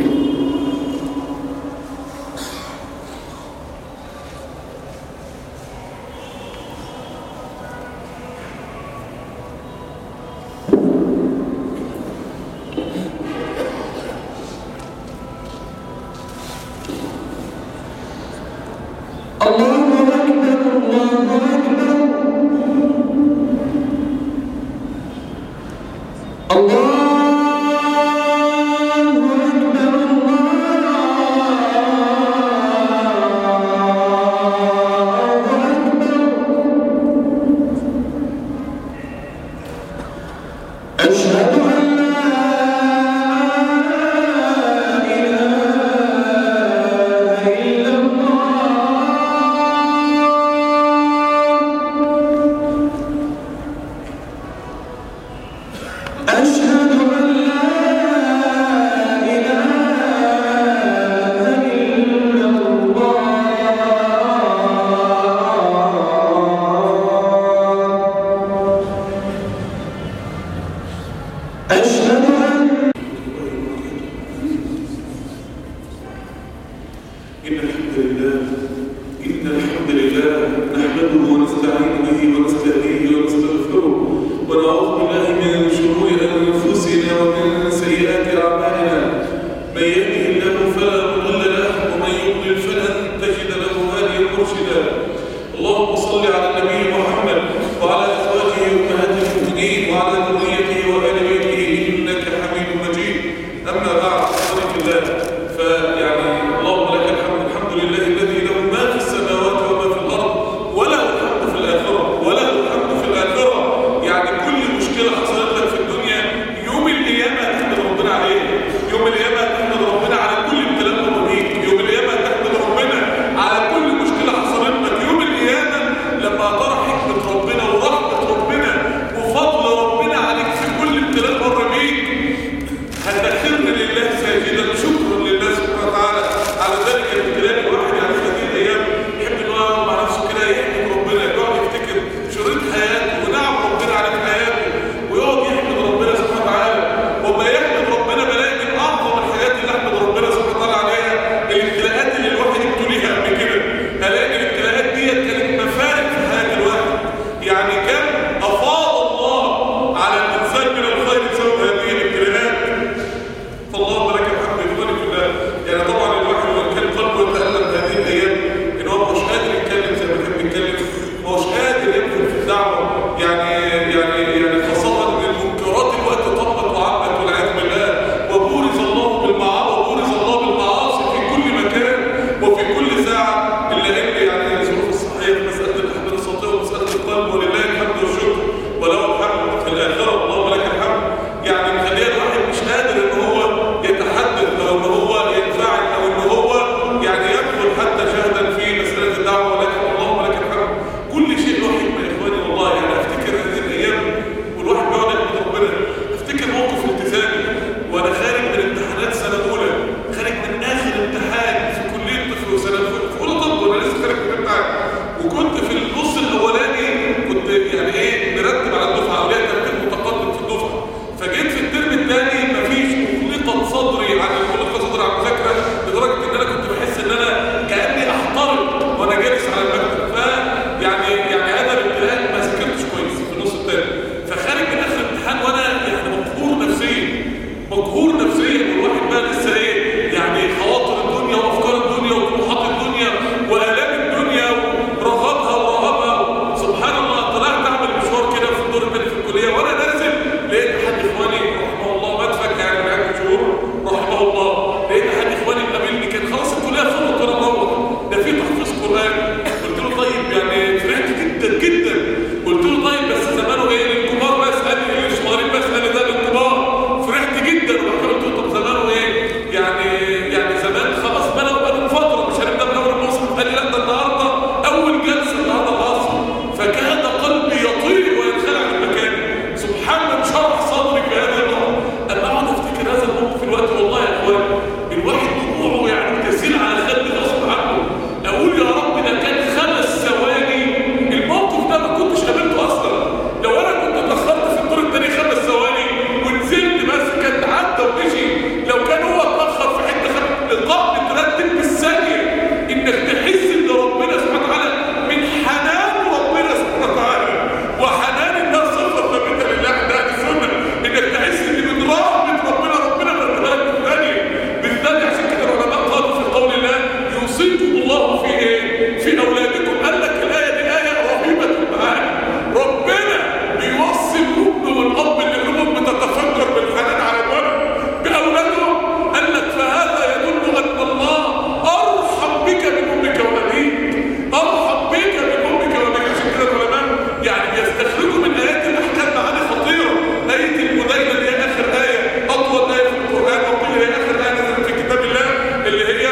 الله أكبر الله أكبر الله أكبر الله أكبر أشهد أن لا إله إلا الله أشهد أن لا إله إلا الله أشهد أن إن الحمد لله إن الحمد لله نحمده ونستعين به ونستهديه ونستغفره ونعوذ بالله من شرور أنفسنا ومن سيئات أعمالنا من يهده الله فلا مضل له ومن يضلل فلن تجد له هاديا مرشدا اللهم صل على النبي محمد وعلى أزواجه أمهات المؤمنين وعلى ذريته وآل بيته إنك حميد مجيد أما بعد أخواني في الله فيعني اللهم لك الحمد الحمد لله الذي له ما في السماوات وما في الأرض وله الحمد في الآخرة وله الحمد في اولادكم قال لك الايه دي ايه رهيبه المعاني ربنا بيوصي الام والاب اللي قلوبهم بتتفجر بالحنان على الولد باولادهم قال لك فهذا يدل ان الله ارحم بك من امك وابيك ارحم بك من امك وابيك عشان كده العلماء يعني بيستخرجوا من ايات الاحكام معاني خطيره ايه المدينه اللي هي اخر ايه اطول ايه في القران وكل هي اخر ايه نزلت في كتاب الله اللي هي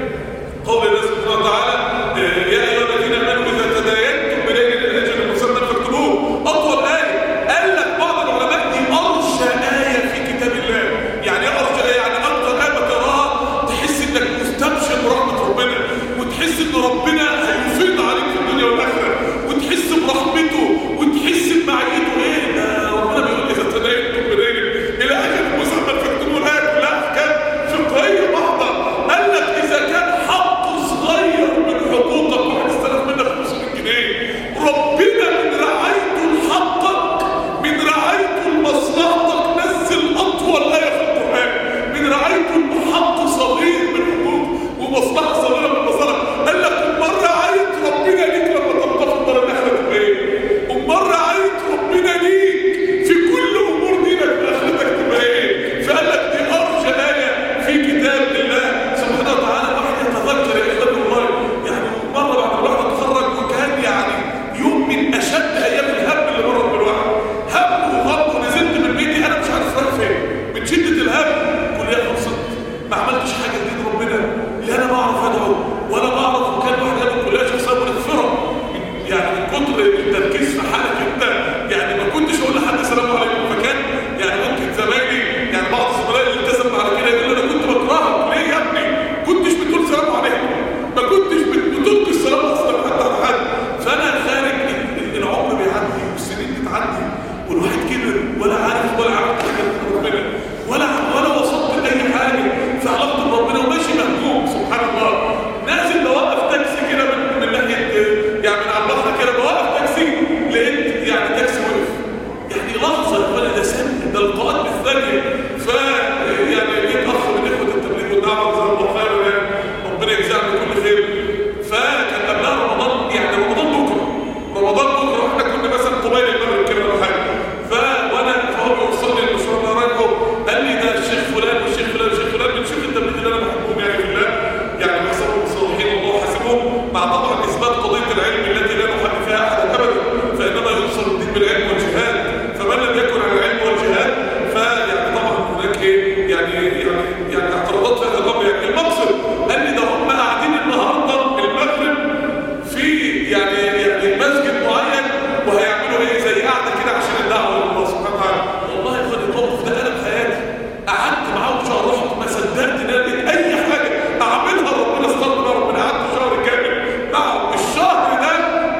قول الله سبحانه وتعالى آه، يا ايها الذين امنوا اذا تداينتم بدين الى اجل مسمى فاكتبوه اطول ايه قال لك بعض العلماء دي ارشى ايه في كتاب الله يعني ايه ارشى ايه يعني اكتر ايه بتقراها تحس انك مستبشر برحمه ربنا وتحس ان ربنا هيفيض عليك في الدنيا والاخره وتحس برحمته وتحس بمعيته ايه ده ربنا بيقول اذا تداينتم بدين الى اجل مسمى فاكتبوه الايه كلها احكام فقهيه بعضها قال لك اذا كان حق صغير من حقوقك واحد استلف منك 500 جنيه ربنا من رعايته لحقك من رعايته لمصلحتك نزل اطول ايه في القران من رعايته لحق صغير من حقوق ومصلحه صغيره من مصالح قال لك امال رعايه ربنا ليك لما تبقى في الدار الاخره تبقى ايه؟ امال رعايه ربنا ليك في كل امور دينك واخرتك تبقى ايه؟ فقال لك دي ارجى ايه في كتاب الله سبحانه وتعالى الواحد يتذكر يا اخوان والله يعني مره بعد ما الواحد اتخرج وكان يعني يوم من اشد ايام الهم اللي مرت بالواحد هم وغم ونزلت من بيتي انا مش عارف رايح فين من شده الهم كليه خلصت ما عملتش حاجه جديد ربنا لا انا بعرف ادعو ولا بعرف وكان واحد قال الكليه شخصيه منفره يعني من كتر التركيز في حالك انت يعني ما كنتش اقول لحد السلام عليكم فكان يعني ممكن زمايلي يعني بعض زملائي اللي التزم بعد كده يقول لي انا كنت بكرهك ليه يا ابني؟ كنتش بتقول سلام عليكم ما كنتش بت- بتلقي السلام اصلا حتى على حد فانا خارج ال- ال- العمر بيعدي والسنين بتعدي والواحد كبر ولا عارف ولا عملت حاجه من ربنا ولا ولا وصلت لاي حاجه في علاقتي بربنا وماشي مهموم سبحان الله نازل بوقف تاكسي كده من من ناحيه يعني من على البحر كده بوقف تاكسي لقيت يعني تاكسي وقف يعني لحظه ولا ده سن ده لقاءات بالثانيه ف يعني لقيت اخ من اخوه التبليغ والدعوه جزاه الله خيرا يعني ربنا يجزاه عنه كل خير فكان قبلها رمضان يعني رمضان بكره رمضان بكره احنا كنا مثلا قبيل المغرب كده ولا حاجه ف وانا فهو بيوصلني المشوار اللي رايحه قال لي ده الشيخ فلان والشيخ فلان والشيخ فلان من شيخ التبليغ اللي انا بحبهم يعني في الله يعني بحسبهم صالحين الله حاسبهم مع طبعا اثبات قضيه العلم التي لا نحد فيها احدا ابدا فانما ينصر الدين بالعلم والجهاد فمن لم يكن على العلم والجهاد فيعني طبعا هناك ايه يعني يعني يعني اعتراضات في هذا الامر يعني المقصد قال لي ده هم قاعدين النهارده المغرب في يعني يعني مسجد معين وهيعملوا ايه زي قاعده كده عشان الدعوه لله سبحانه وتعالى والله يا اخواني الموقف ده انا في حياتي قعدت معاهم شهر رحت ما صدقت ان انا لقيت اي حاجه اعملها ربنا استغفر ربنا قعدت شهر كامل معهم الشهر ده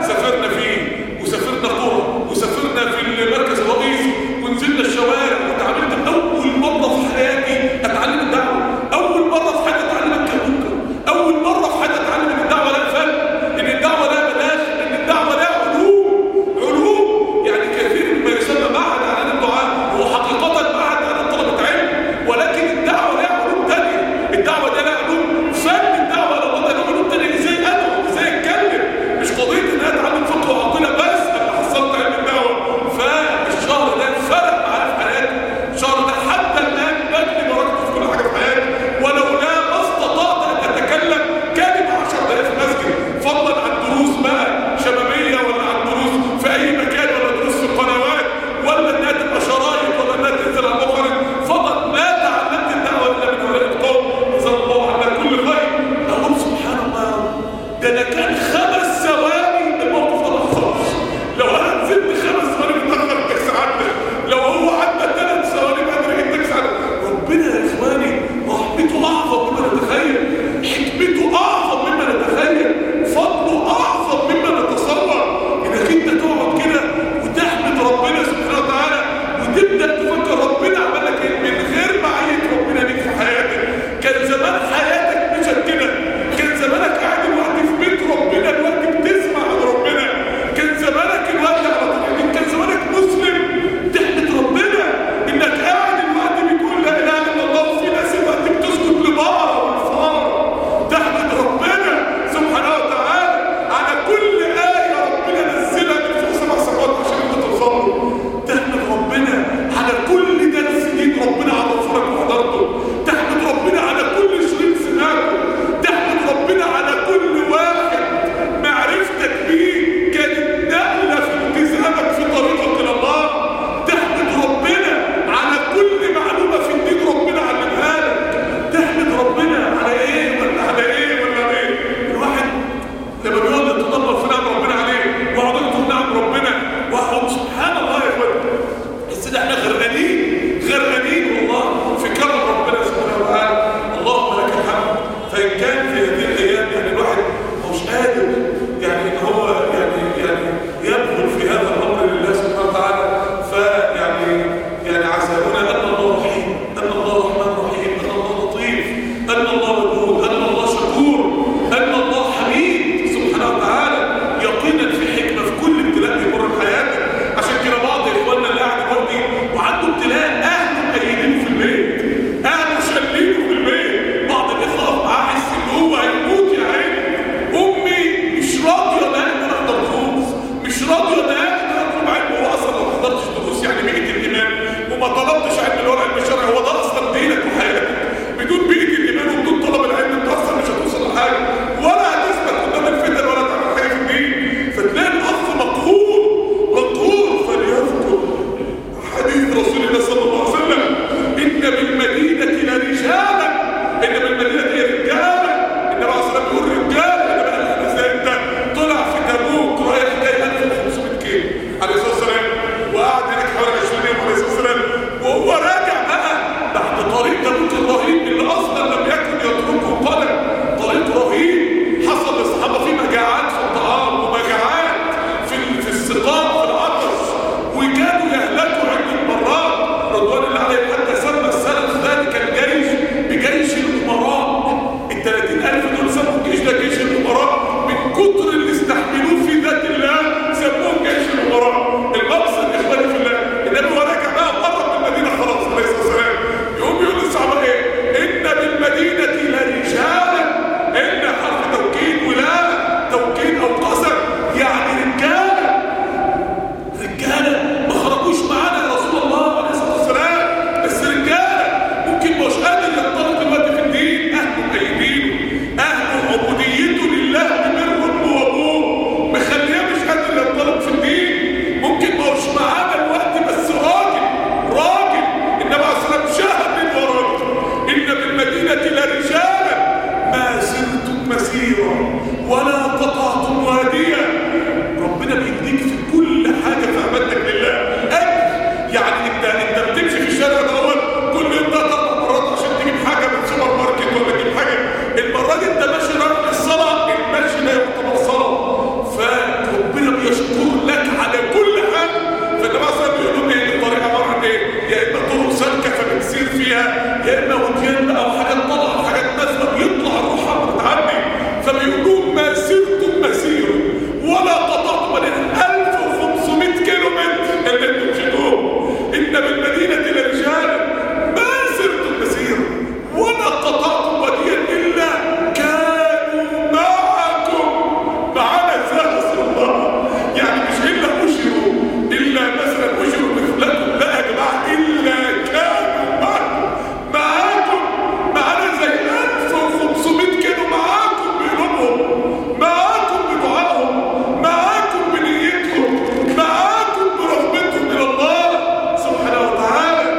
مسيرا ولا قطعتم واديا ربنا بيديك في كل حاجه في عبادتك لله اجر يعني انت انت بتمشي في الشارع دوت كل يوم ثلاث اربع مرات عشان تجيب حاجه من سوبر ماركت ولا تجيب حاجه المره دي انت ماشي رايح الصلاه المشي ده يعتبر صلاه فربنا بيشكر لك على كل حاجه فالنبي صلى الله عليه وسلم بيقول ايه الطريق عباره عن ايه؟ يا اما طرق سالكه فبتسير فيها يا اما وديان بقى وحاجات طالعه وحاجات نازله بيطلع الروح بتعدي فبيقولوا ما سرتم مسيرا ولا قطعتم مدينه 1500 كيلو متر اللي انتم مشيتوهم ان بالمدينه لرجالا ما سرتم مسيرا ولا قطعتم وديا الا كانوا معكم معانا ازاي يا رسول الله يعني مش الا اشروا الا مثلا اشروا مثلكم لا يا جماعه الا كانوا معكم معاكم معانا زي 1500 كيلو معاكم بقلوبهم معاكم بدعائهم معاكم بنيتهم معاكم برغبتهم الى الله سبحانه وتعالى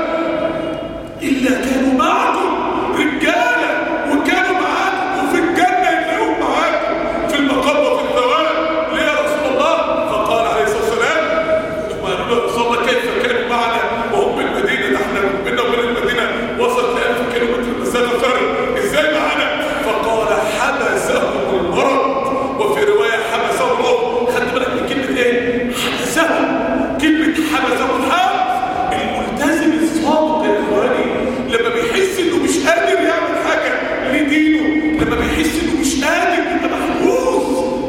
إلا كانوا معكم رجالة وكانوا معاكم وفي الجنة يلاقوهم معاكم في المقام وفي الثواب ليه يا رسول الله فقال عليه الصلاة والسلام ثم قالوا له يا رسول الله كيف كانوا معنا وهم بالمدينة ده احنا بينا وبين المدينة وصلت 1000 كيلو متر مسافة فرق ازاي معانا فقال حبسهم المرض وفي رواية حبسهم الأرض خدت بالك من كلمة ايه؟ حبسهم كلمة حبسهم حبس الملتزم الصادق يا اخواني لما بيحس انه مش قادر يعمل حاجه لدينه لما بيحس انه مش قادر يبقى محبوس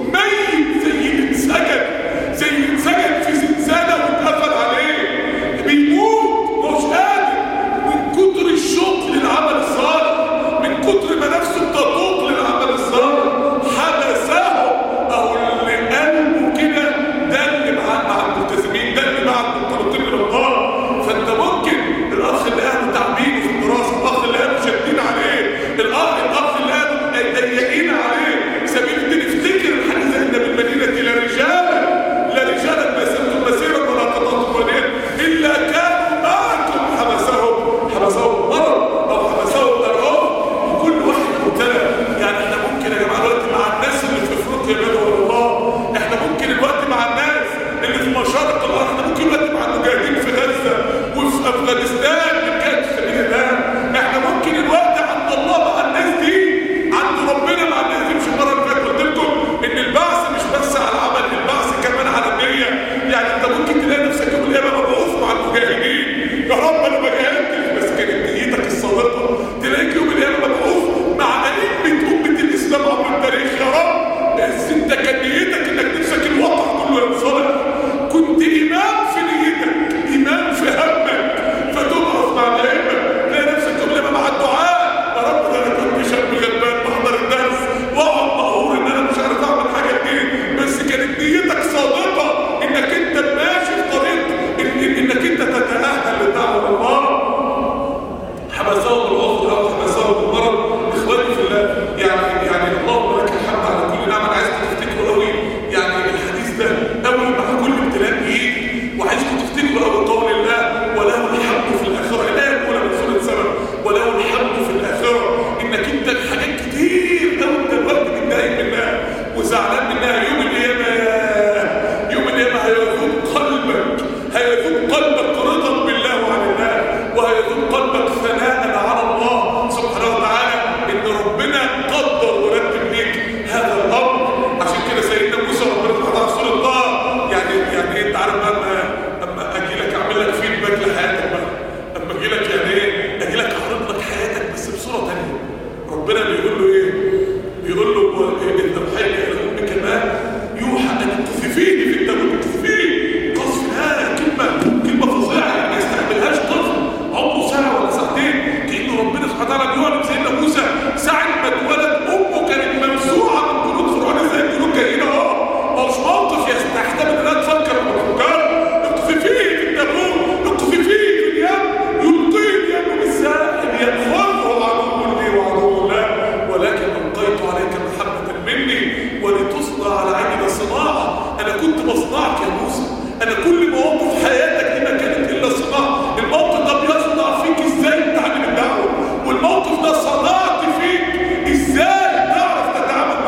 ميت زي اللي اتسجن زي اللي اتسجن في زنزانه واتقفل عليه بيموت مش قادر من كتر الشوق للعمل الصالح من كتر ما نفسه بتطوق للعمل الصالح حبسه او اللي قلبه كده ده اللي مع مع الملتزمين ده اللي مع المنطلقين من الله فانت ممكن الاخ اللي اهله تعبينه في الدراسه الاخ اللي اهله شادين عليه الاخ الاخ اللي اهله ضيقين عليه سبيل الدين افتكر الحديث ان بالمدينه لا رجالا لا رجالا ما سرتم مسيرا ولا قطعتم وديا الا كانوا معكم حبسهم حبسهم المرض او حبسهم الارهاب وكل واحد مبتلى يعني احنا ممكن يا جماعه دلوقتي مع الناس اللي في افريقيا بدعوا الله احنا ممكن الوقت مع الناس اللي في مشارق الارض احنا ممكن الوقت مع المجاهدين في غزه وفي افغانستان بجد في سبيل الله احنا ممكن الوقت عند الله مع الناس دي عند ربنا مع الناس دي مش المره اللي فاتت قلت لكم ان البعث مش بس على العمل البعث كمان على النيه يعني انت ممكن تلاقي نفسك يوم القيامه مبعوث مع المجاهدين يا رب انا ما جاهدتش بس كانت نيتك الصادقه تلاقيك يوم القيامه مبعوث مع ائمه امه الاسلام عبر التاريخ يا رب بس انت كان نيتك انك نفسك الوطن كله ينصلح كنت امام في نيتك امام في همك فتبعث مع الائمه تلاقي نفسك يوم القيامه مع الدعاء يا رب ده انا كنت شاب غلبان بحضر الدرس واقعد مقهور ان انا مش عارف اعمل حاجه جديد بس كانت نيتك صادقه انك انت ماشي في طريق إن- إن- انك انت تتاهل لدعوه الله حبسهم العذر او حبسهم المرض اخواني في الله يعني يعني اللهم لك الحمد على كل نعمه انا عايزكم تفتكروا قوي يعني الحديث ده اول مع كل ابتلاء بيجي وعايزكم تفتكروا قوي قول الله وله الحمد في الاخره الايه الاولى من سوره سبع وله الحمد في الاخره انك انت حاجات كتير قوي انت دلوقتي متضايق منها وزعلان منها يوم القيامه يا يوم القيامه هيذوب قلبك هيذوب قلبك رضا بالله وعن الله وهيذوب قلبك ثناء على الله سبحانه وتعالى ان ربنا قدر ورتب ليك هذا الامر عشان كده سيدنا موسى ربنا سبحانه وتعالى سوره الله يعني يعني انت عارف بقى اما اما اجي لك اعمل لك فيدباك لحياتك بقى اما اجي لك يعني ايه اجي لك اعرض لك حياتك بس بصوره ثانيه ربنا بيقول له ايه بيقول له انت محيي الى امك ما يوحى ان تخففيني في التابوت تخففيني قصف لا كلمه كلمه فظيعه يعني ما يستحملهاش طفل عمره ساعه ولا ساعتين كانه ربنا سبحانه وتعالى بيعلم سيدنا موسى ساعه ما اتولد امه كانت ممسوحه من جنود فرعون زي الجنود جايين اهو مش موقف يستحتمل انها تفكر بالافكار اقذفيه في التابوت اقذفيه في اليم يلقيه اليم بالساحل ياخذه عدو لي وعدو له ولكن القيت عليك محبه مني ولتصنع على عيني صناعه انا كنت بصنعك يا موسى انا كل مواقف حياتك دي ما كانت الا صناعه الموقف ده بيصنع فيك ازاي تعمل الدعوه والموقف ده صنعت فيك ازاي تعرف تتعامل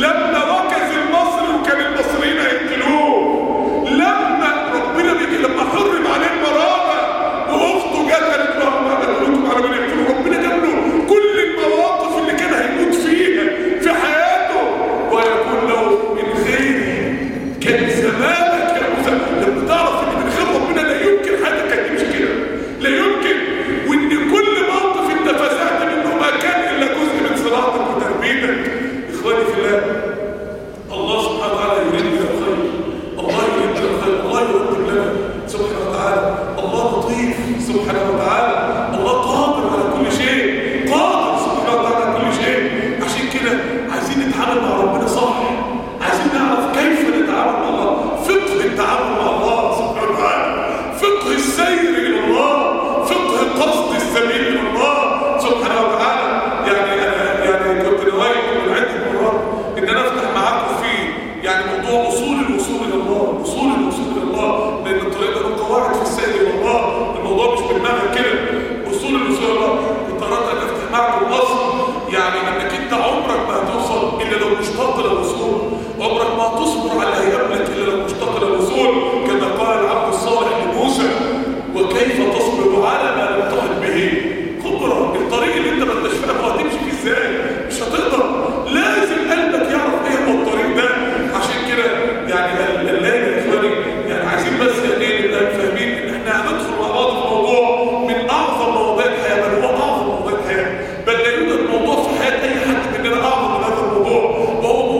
لما وكز المصري وكان المصريين هيقتلوه لما ربنا بيجي لما حرم عليه المرابة واخته جت قالت له ما قتلوكم على من يقتلوا ربنا جاب له كل المواقف اللي كان هيموت فيها في حياته ويقول له من غيري كان زمانك يا موسى لما تعرف ان من غير ربنا لا يمكن حياتك هتمشي كده لا يمكن وان كل موقف انت فزعت منه ما كان الا جزء من صراعتك وتربيتك اخواني في الله الله سبحانه وتعالى يريد لنا الخير الله يريد لنا الخير الله يرتب لنا سبحانه وتعالى الله لطيف سبحانه وتعالى الله قادر على كل شيء قادر سبحانه وتعالى على كل شيء عشان كده عايزين نتعامل مع ربنا صح عايزين نعرف كيف نتعامل مع الله فقه التعامل مع الله سبحانه وتعالى فقه السير الى الله فقه قصد السبيل الى الله سبحانه وتعالى يعني انا يعني كنت نويت من عده مرات ان انا افتح معاكم في يعني موضوع اصول الوصول الى الله اصول الوصول الى الله لان الطريق ده له قواعد في السير الى الله الموضوع مش بدماغك كده اصول الوصول الى الله كنت اردت ان افتح معاكم اصل يعني انك انت عمرك ما هتوصل الا لو مشتاق للوصول عمرك ما هتصبر على اللي هيقابلك الا لو مشتاق للوصول كما قال العبد الصالح لموسى وكيف تصبر على ما لم تحط به خبرة الطريق اللي انت ما انتش فاهمه هتمشي فيه ازاي مش هتقدر لازم قلبك يعرف ايه هو الطريق ده عشان كده يعني الليله يا اخواني يعني عايزين بس يعني ايه نبقى فاهمين ان احنا هندخل مع بعض في موضوع من اعظم مواضيع الحياه بل هو اعظم مواضيع الحياه بل لا يوجد موضوع في حياه اي حد مننا اعظم من هذا الموضوع وهو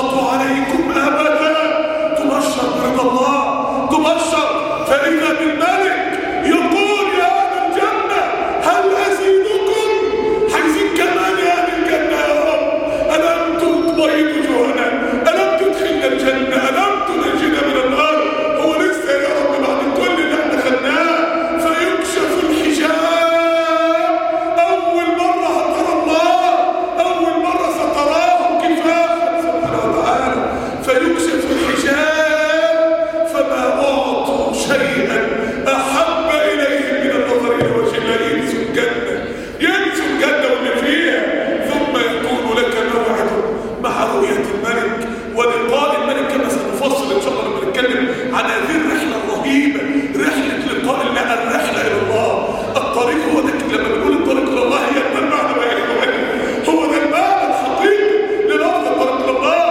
تسخط عليكم أبدا تبشر برضا الله تبشر فإذا بالملك يقول يا أهل الجنة هل أزيدكم عايزين كمان يا أهل الجنة يا رب ألم تبيض وجوهنا ألم تدخلنا الجنة ألم تنجينا من النار هو لسه يا رب بعد كل اللي احنا خدناه فيكشف الحجاب أول مرة هترى الله أول مرة ستراه كفافا سبحانه وتعالى فيكشف الحجاب فما أعطوا شيئا أحب إليهم من النظر إلى وجه الله ينسوا الجنة ينسوا الجنة واللي فيها ثم يكون لك موعد مع رؤية الملك ولقاء الملك كما سنفصل إن شاء الله لما نتكلم عن هذه الرحلة الرهيبة رحلة لقاء الله الرحلة إلى الله الطريق هو ده لما بنقول الطريق إلى الله هي ده المعنى بقى يا جماعة هو ده المعنى الحقيقي للفظ الطريق إلى الله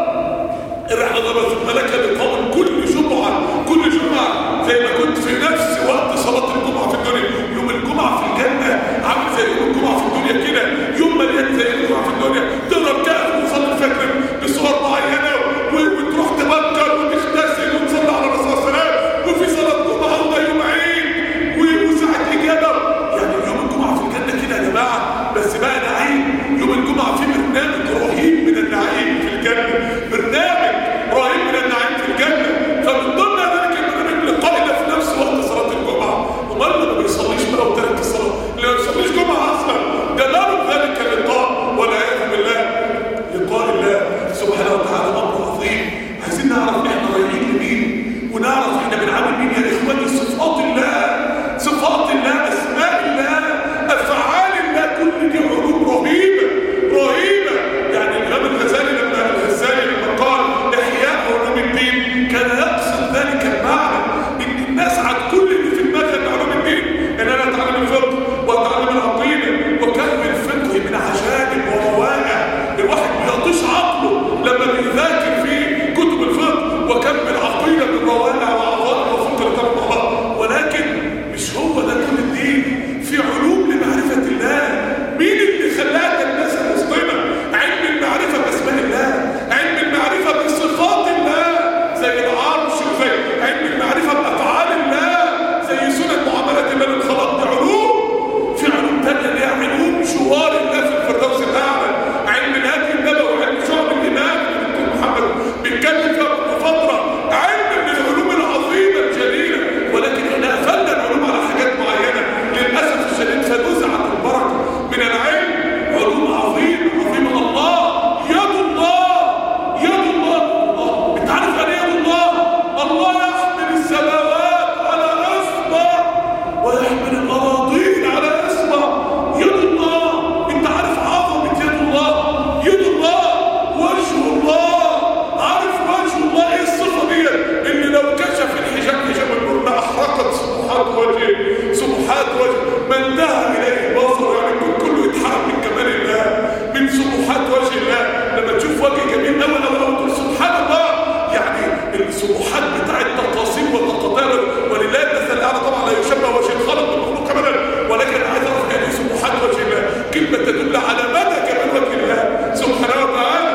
الرحلة ده بس ملكة لقاء كل جمعة كل جمعة زي ما كنت في نفس وقت صلاة الجمعة في الدنيا يوم الجمعة في الجنة عامل زي يوم الجمعة في الدنيا كده يوم مليان زي الجمعة في الدنيا تقدر تقف وتصلي الفجر بصور معينة و- وتروح تبكر وتغتسل وتصلي على الرسول صلى الله عليه وسلم وفي صلاة جمعة وده يوم عيد و- وساعة إجابة يعني يوم الجمعة في الجنة كده يا جماعة بس بقى نعيم يوم الجمعة في برنامج رهيب من النعيم في الجنة برنامج رهيب من النعيم في الجنة فمن ضمن ذلك البرنامج لقائنا في نفس وقت صلاة الجمعة ومن اللي ما بيصليش بقى وترك الصلاة اللي ما بيصليش جمعة أصلا ده لا ذلك اللقاء والعياذ بالله لقاء الله سبحانه وتعالى أمر عظيم عايزين نعرف احنا رايحين لمين ونعرف احنا بنعامل مين يا اخواني صفات الله صفات الله اسماء الله افعال الله كل دي علوم رهيبه رهيبه يعني الامام الغزالي لما الغزالي لما قال احياء علوم الدين كان يقصد ذلك المعنى ان الناس عن كل اللي في دماغها من علوم الدين ان انا اتعلم الفقه واتعلم العقيده وكم الفقه من عجائب وروائع الواحد بيطيش عقله لما بيذاكر في كتب الفقه وكم العقيده من روائع وعظائم وفقه لكلام الله ولكن مش هو ده كل الدين في علوم لمعرفه الله مين اللي خلاها الناس المسلمه علم المعرفه باسماء الله علم المعرفه بصفات الله زي العرش وزي علم المعرفه بافعال الله زي سنه معامله الله للخلق دي علوم في علوم تانية اللي هي علوم شوار الله في الفردوس الأعلى علم الهدي النبوي علم شعب الإمام اللي الدكتور محمد بيتكلم فيها من فترة علم من العلوم العظيمة الجليلة ولكن احنا قفلنا العلوم على حاجات معينة للأسف الشديد فنزعت البركة من العلم علوم عظيمة عظيمة الله يد الله يد الله الله انت عارف يعني ايه يد الله الله يحمل السماوات على اصبع ويحمل الأراضين على إصبع يد الله أنت عارف عظمة يد الله يد الله وجه الله عارف وجه الله إيه الصفة دي اللي لو كشف الحجاب حجاب النور لأحرقت سبحات وجهه سبحات وجهه ما انتهى إليه البصر يعني الكون كله يتحرق من كمال الله من سبحات وجه الله لما تشوف وجه جميل أوي أوي أوي تقول سبحان الله يعني السبحات بتاع التقاسيم والتقاطير ولله المثل الاعلى طبعا لا يشبه وجه الخلق بالمخلوق ابدا ولكن انا عايز اعرف يعني ايه سبحات وجه الله كلمه تدل على مدى كمال وجه الله سبحانه وتعالى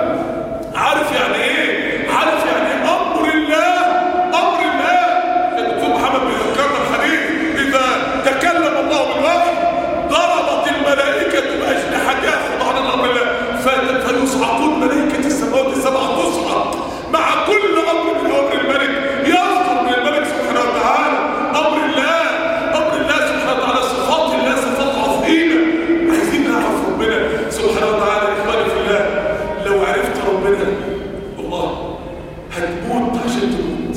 عارف يعني ايه عارف يعني ايه امر الله امر الله الدكتور محمد بيذكرنا الحديث اذا تكلم الله بالوحي ضربت الملائكه باجنحتها خضعا لامر الله ف- فيصعقون ملائكه السماوات السبع تصعق مع كل امر من امر الملك يصدر من الملك سبحانه وتعالى امر الله امر الله سبحانه وتعالى صفات الله صفات عظيمه عايزين نعرف ربنا سبحانه وتعالى اخواني في الله لو عرفت ربنا والله هتموت عشان تموت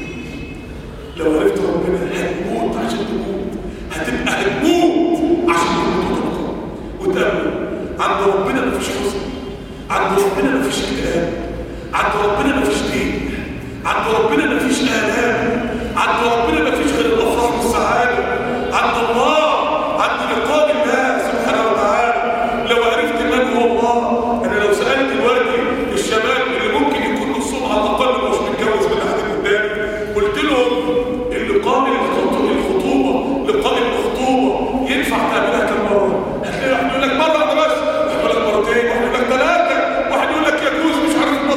لو عرفت ربنا هتموت عشان تموت هتبقى هتموت عشان تموت وتأمن عند ربنا مفيش حزن عند ربنا مفيش اكتئاب عند ربنا مفيش دين عند ربنا مفيش آلام عند ربنا مفيش غير الأفراح والسعادة عند الله عند لقاء الله سبحانه وتعالى لو عرفت من هو الله أنا لو سألت دلوقتي الشباب اللي ممكن يكون نصهم على الأقل مش متجوز من أحد قدامي قلت لهم اللقاء الخطوبة الخطوبة لقاء الخطوبة ينفع تعملها كم مرة؟ هتلاقي واحد يقول لك مرة واحدة بس واحد يقول لك مرتين واحد يقول لك ثلاثة واحد يقول لك يجوز مش عارف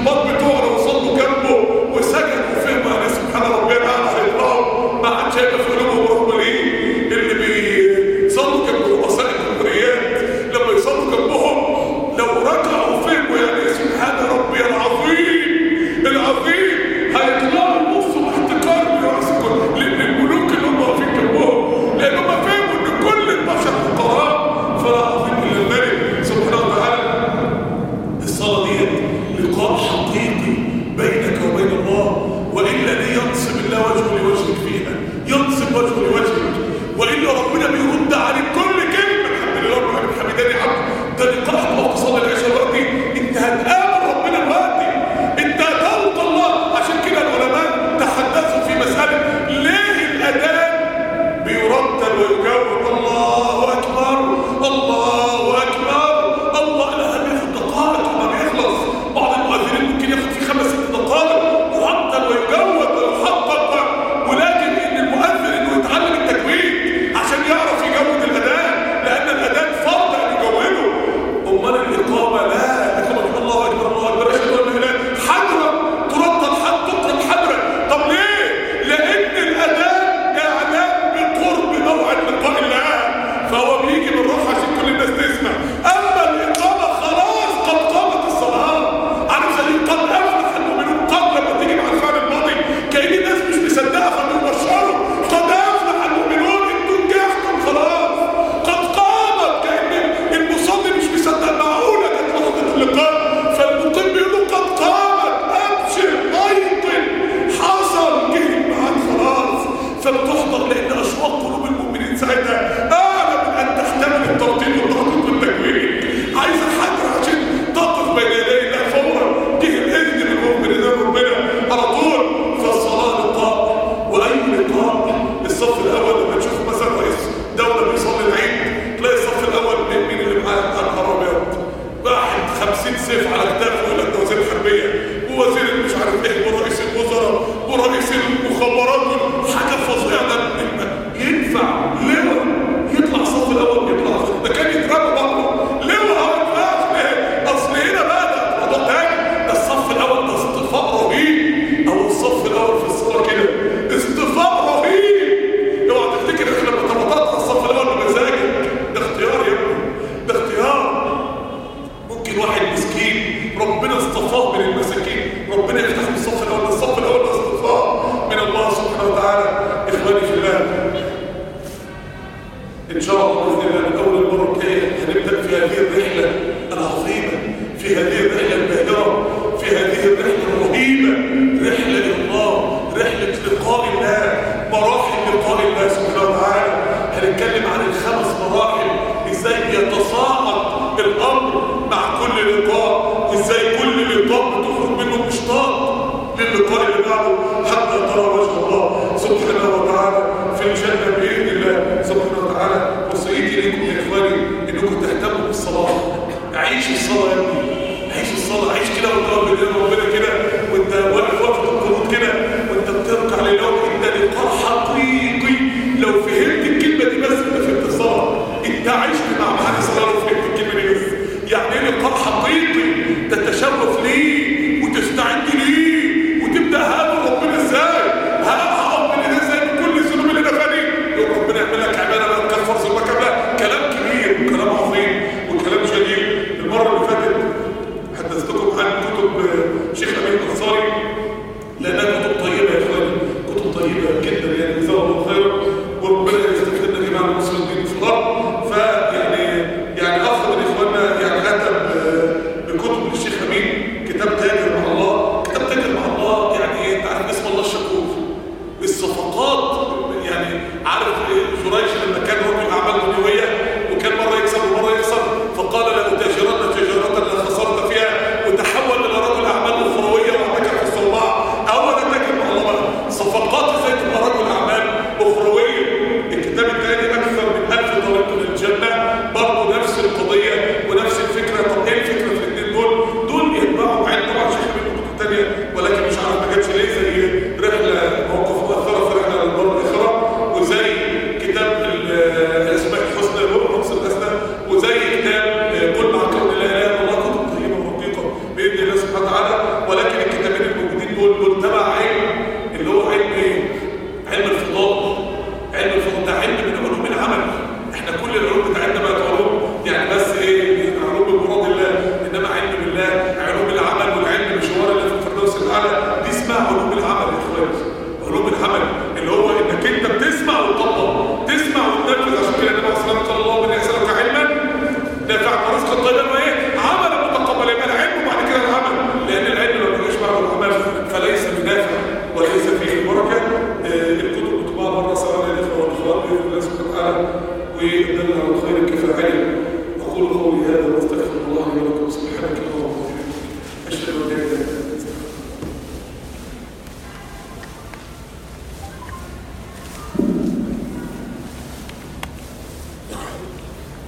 الضباط بتوعنا وصلوا جنبه وسجدوا وفهموا يعني سبحان ربنا الاعلى هيطلعوا ما عادش هيبقى في قلوبهم رغبه ليه اللي بيصلوا جنب رؤساء الجمهوريات لما يصلوا جنبهم لو رجعوا وفهموا يعني إيه سبحان ربي العظيم العظيم هيطلعوا يبصوا باحتقار لرؤساء للملوك اللي هم واقفين جنبهم لان هم فهموا ان كل البشر فقراء فلا عظيم الا الملك سبحانه وتعالى الصلاة دي لقاء حقيقي بينك وبين الله وإلا ليه ينصب الله وجهه لوجهك فيها ينصب وجهه لوجهك وإلا ربنا بيرد عليك كل كلمة الحمد لله رب العالمين حمداني عبد ده لقاء هتقف تصلي العشاء دلوقتي انت هتقابل ربنا دلوقتي انت هتلقى الله عشان كده العلماء تحدثوا في مسألة ليه الأذان بيرتل ويجاوب الله أكبر الله أكبر الله لا بياخد دقائق وما بيخلص بعض المؤذنين ممكن ياخد فيه خمس ست دقائق يرتل ويجود ويحقق ولكن ان المؤذن انه يتعلم التجويد عشان يعرف يجود الاذان لان الاذان فرض ان يجوده امال الاقامه لا الاقامه الله اكبر الله اكبر اشهد ان لا اله الا الله حضره ترتل حد تقرا حضره طب ليه؟ لان الاذان اعلان بقرب موعد لقاء الله فهو بيجي بالروح عشان كل الناس تسمع اما الاقامه خلاص قد قامت الصلاه عارف زي قد افلح المؤمنون قد لما تيجي مع الفعل الماضي كأن الناس مش مصدقه فبيبشروا قد افلح المؤمنون انتوا نجحتم خلاص قد قامت كأن المصلي مش مصدق معقوله كانت لحظه اللقاء فالمقيم بيقول له قد قامت ابشر ايقن حصل جه الميعاد خلاص فبتحضر لان اشواق قلوب المؤمنين ساعتها اعلى من ان تحتمل الترتيب والتخطيط والتكوين عايز حاجه عشان تقف بين يدي الله فورا جه الاذن من المؤمنين ربنا على طول فالصلاه لقاء واي لقاء الصف الاول لما تشوف مثلا رئيس دوله بيصلي العيد تلاقي الصف الاول مين مين اللي معاه يا نهار ابيض واحد 50 سيف على كتافه يقول لك ده وزير الحربيه ووزير مش عارف ايه ورئيس الوزراء ورئيس المخابرات حاجه فظيعه ده ينفع لواء يطلع الصف الاول يطلع ده كان يترمى بره لواء ما ينفعش ليه؟ اصل هنا بقى ده موضوع تاني ده الصف الاول ده اصطفاء رهيب او الصف الاول في الصلاه كده اصطفاء رهيب اوعى تفتكر انك لما تربطت على الصف الاول بمزاجك ده اختيار يا ابني ده اختيار ممكن واحد مسكين ربنا اصطفاه من المساكين ربنا يفتح له الصف الاول الصف الاول ده اصطفاه من الله سبحانه وتعالى اخواني في الله ان شاء الله باذن الله من اول المره الجايه هنبدا في هذه الرحله العظيمه في هذه الرحله الباهره في هذه الرحله الرهيبه رحله الى الله رحله لقاء الله مراحل لقاء الله سبحانه وتعالى هنتكلم عن الخمس مراحل ازاي يتصاعد الامر مع كل لقاء وازاي كل لقاء بتخرج منه مشتاق للقاء اللي بعده حتى ترى وجه الله سبحانه وتعالى في الجنه باذن الله سبحانه وتعالى وصيتي لكم يا اخواني انكم تهتموا بالصلاه عيش الصلاه يا ابني عيش الصلاه عيش كده وانت واقف بين ربنا كده وانت واقف وقت القنوت كده وانت بتركع لله انت لقاء حقيقي لو فهمت الكلمه دي بس انت فهمت الصلاه انت عشت مع معاني الصلاه لو فهمت الكلمه دي بس يعني ايه لقاء حقيقي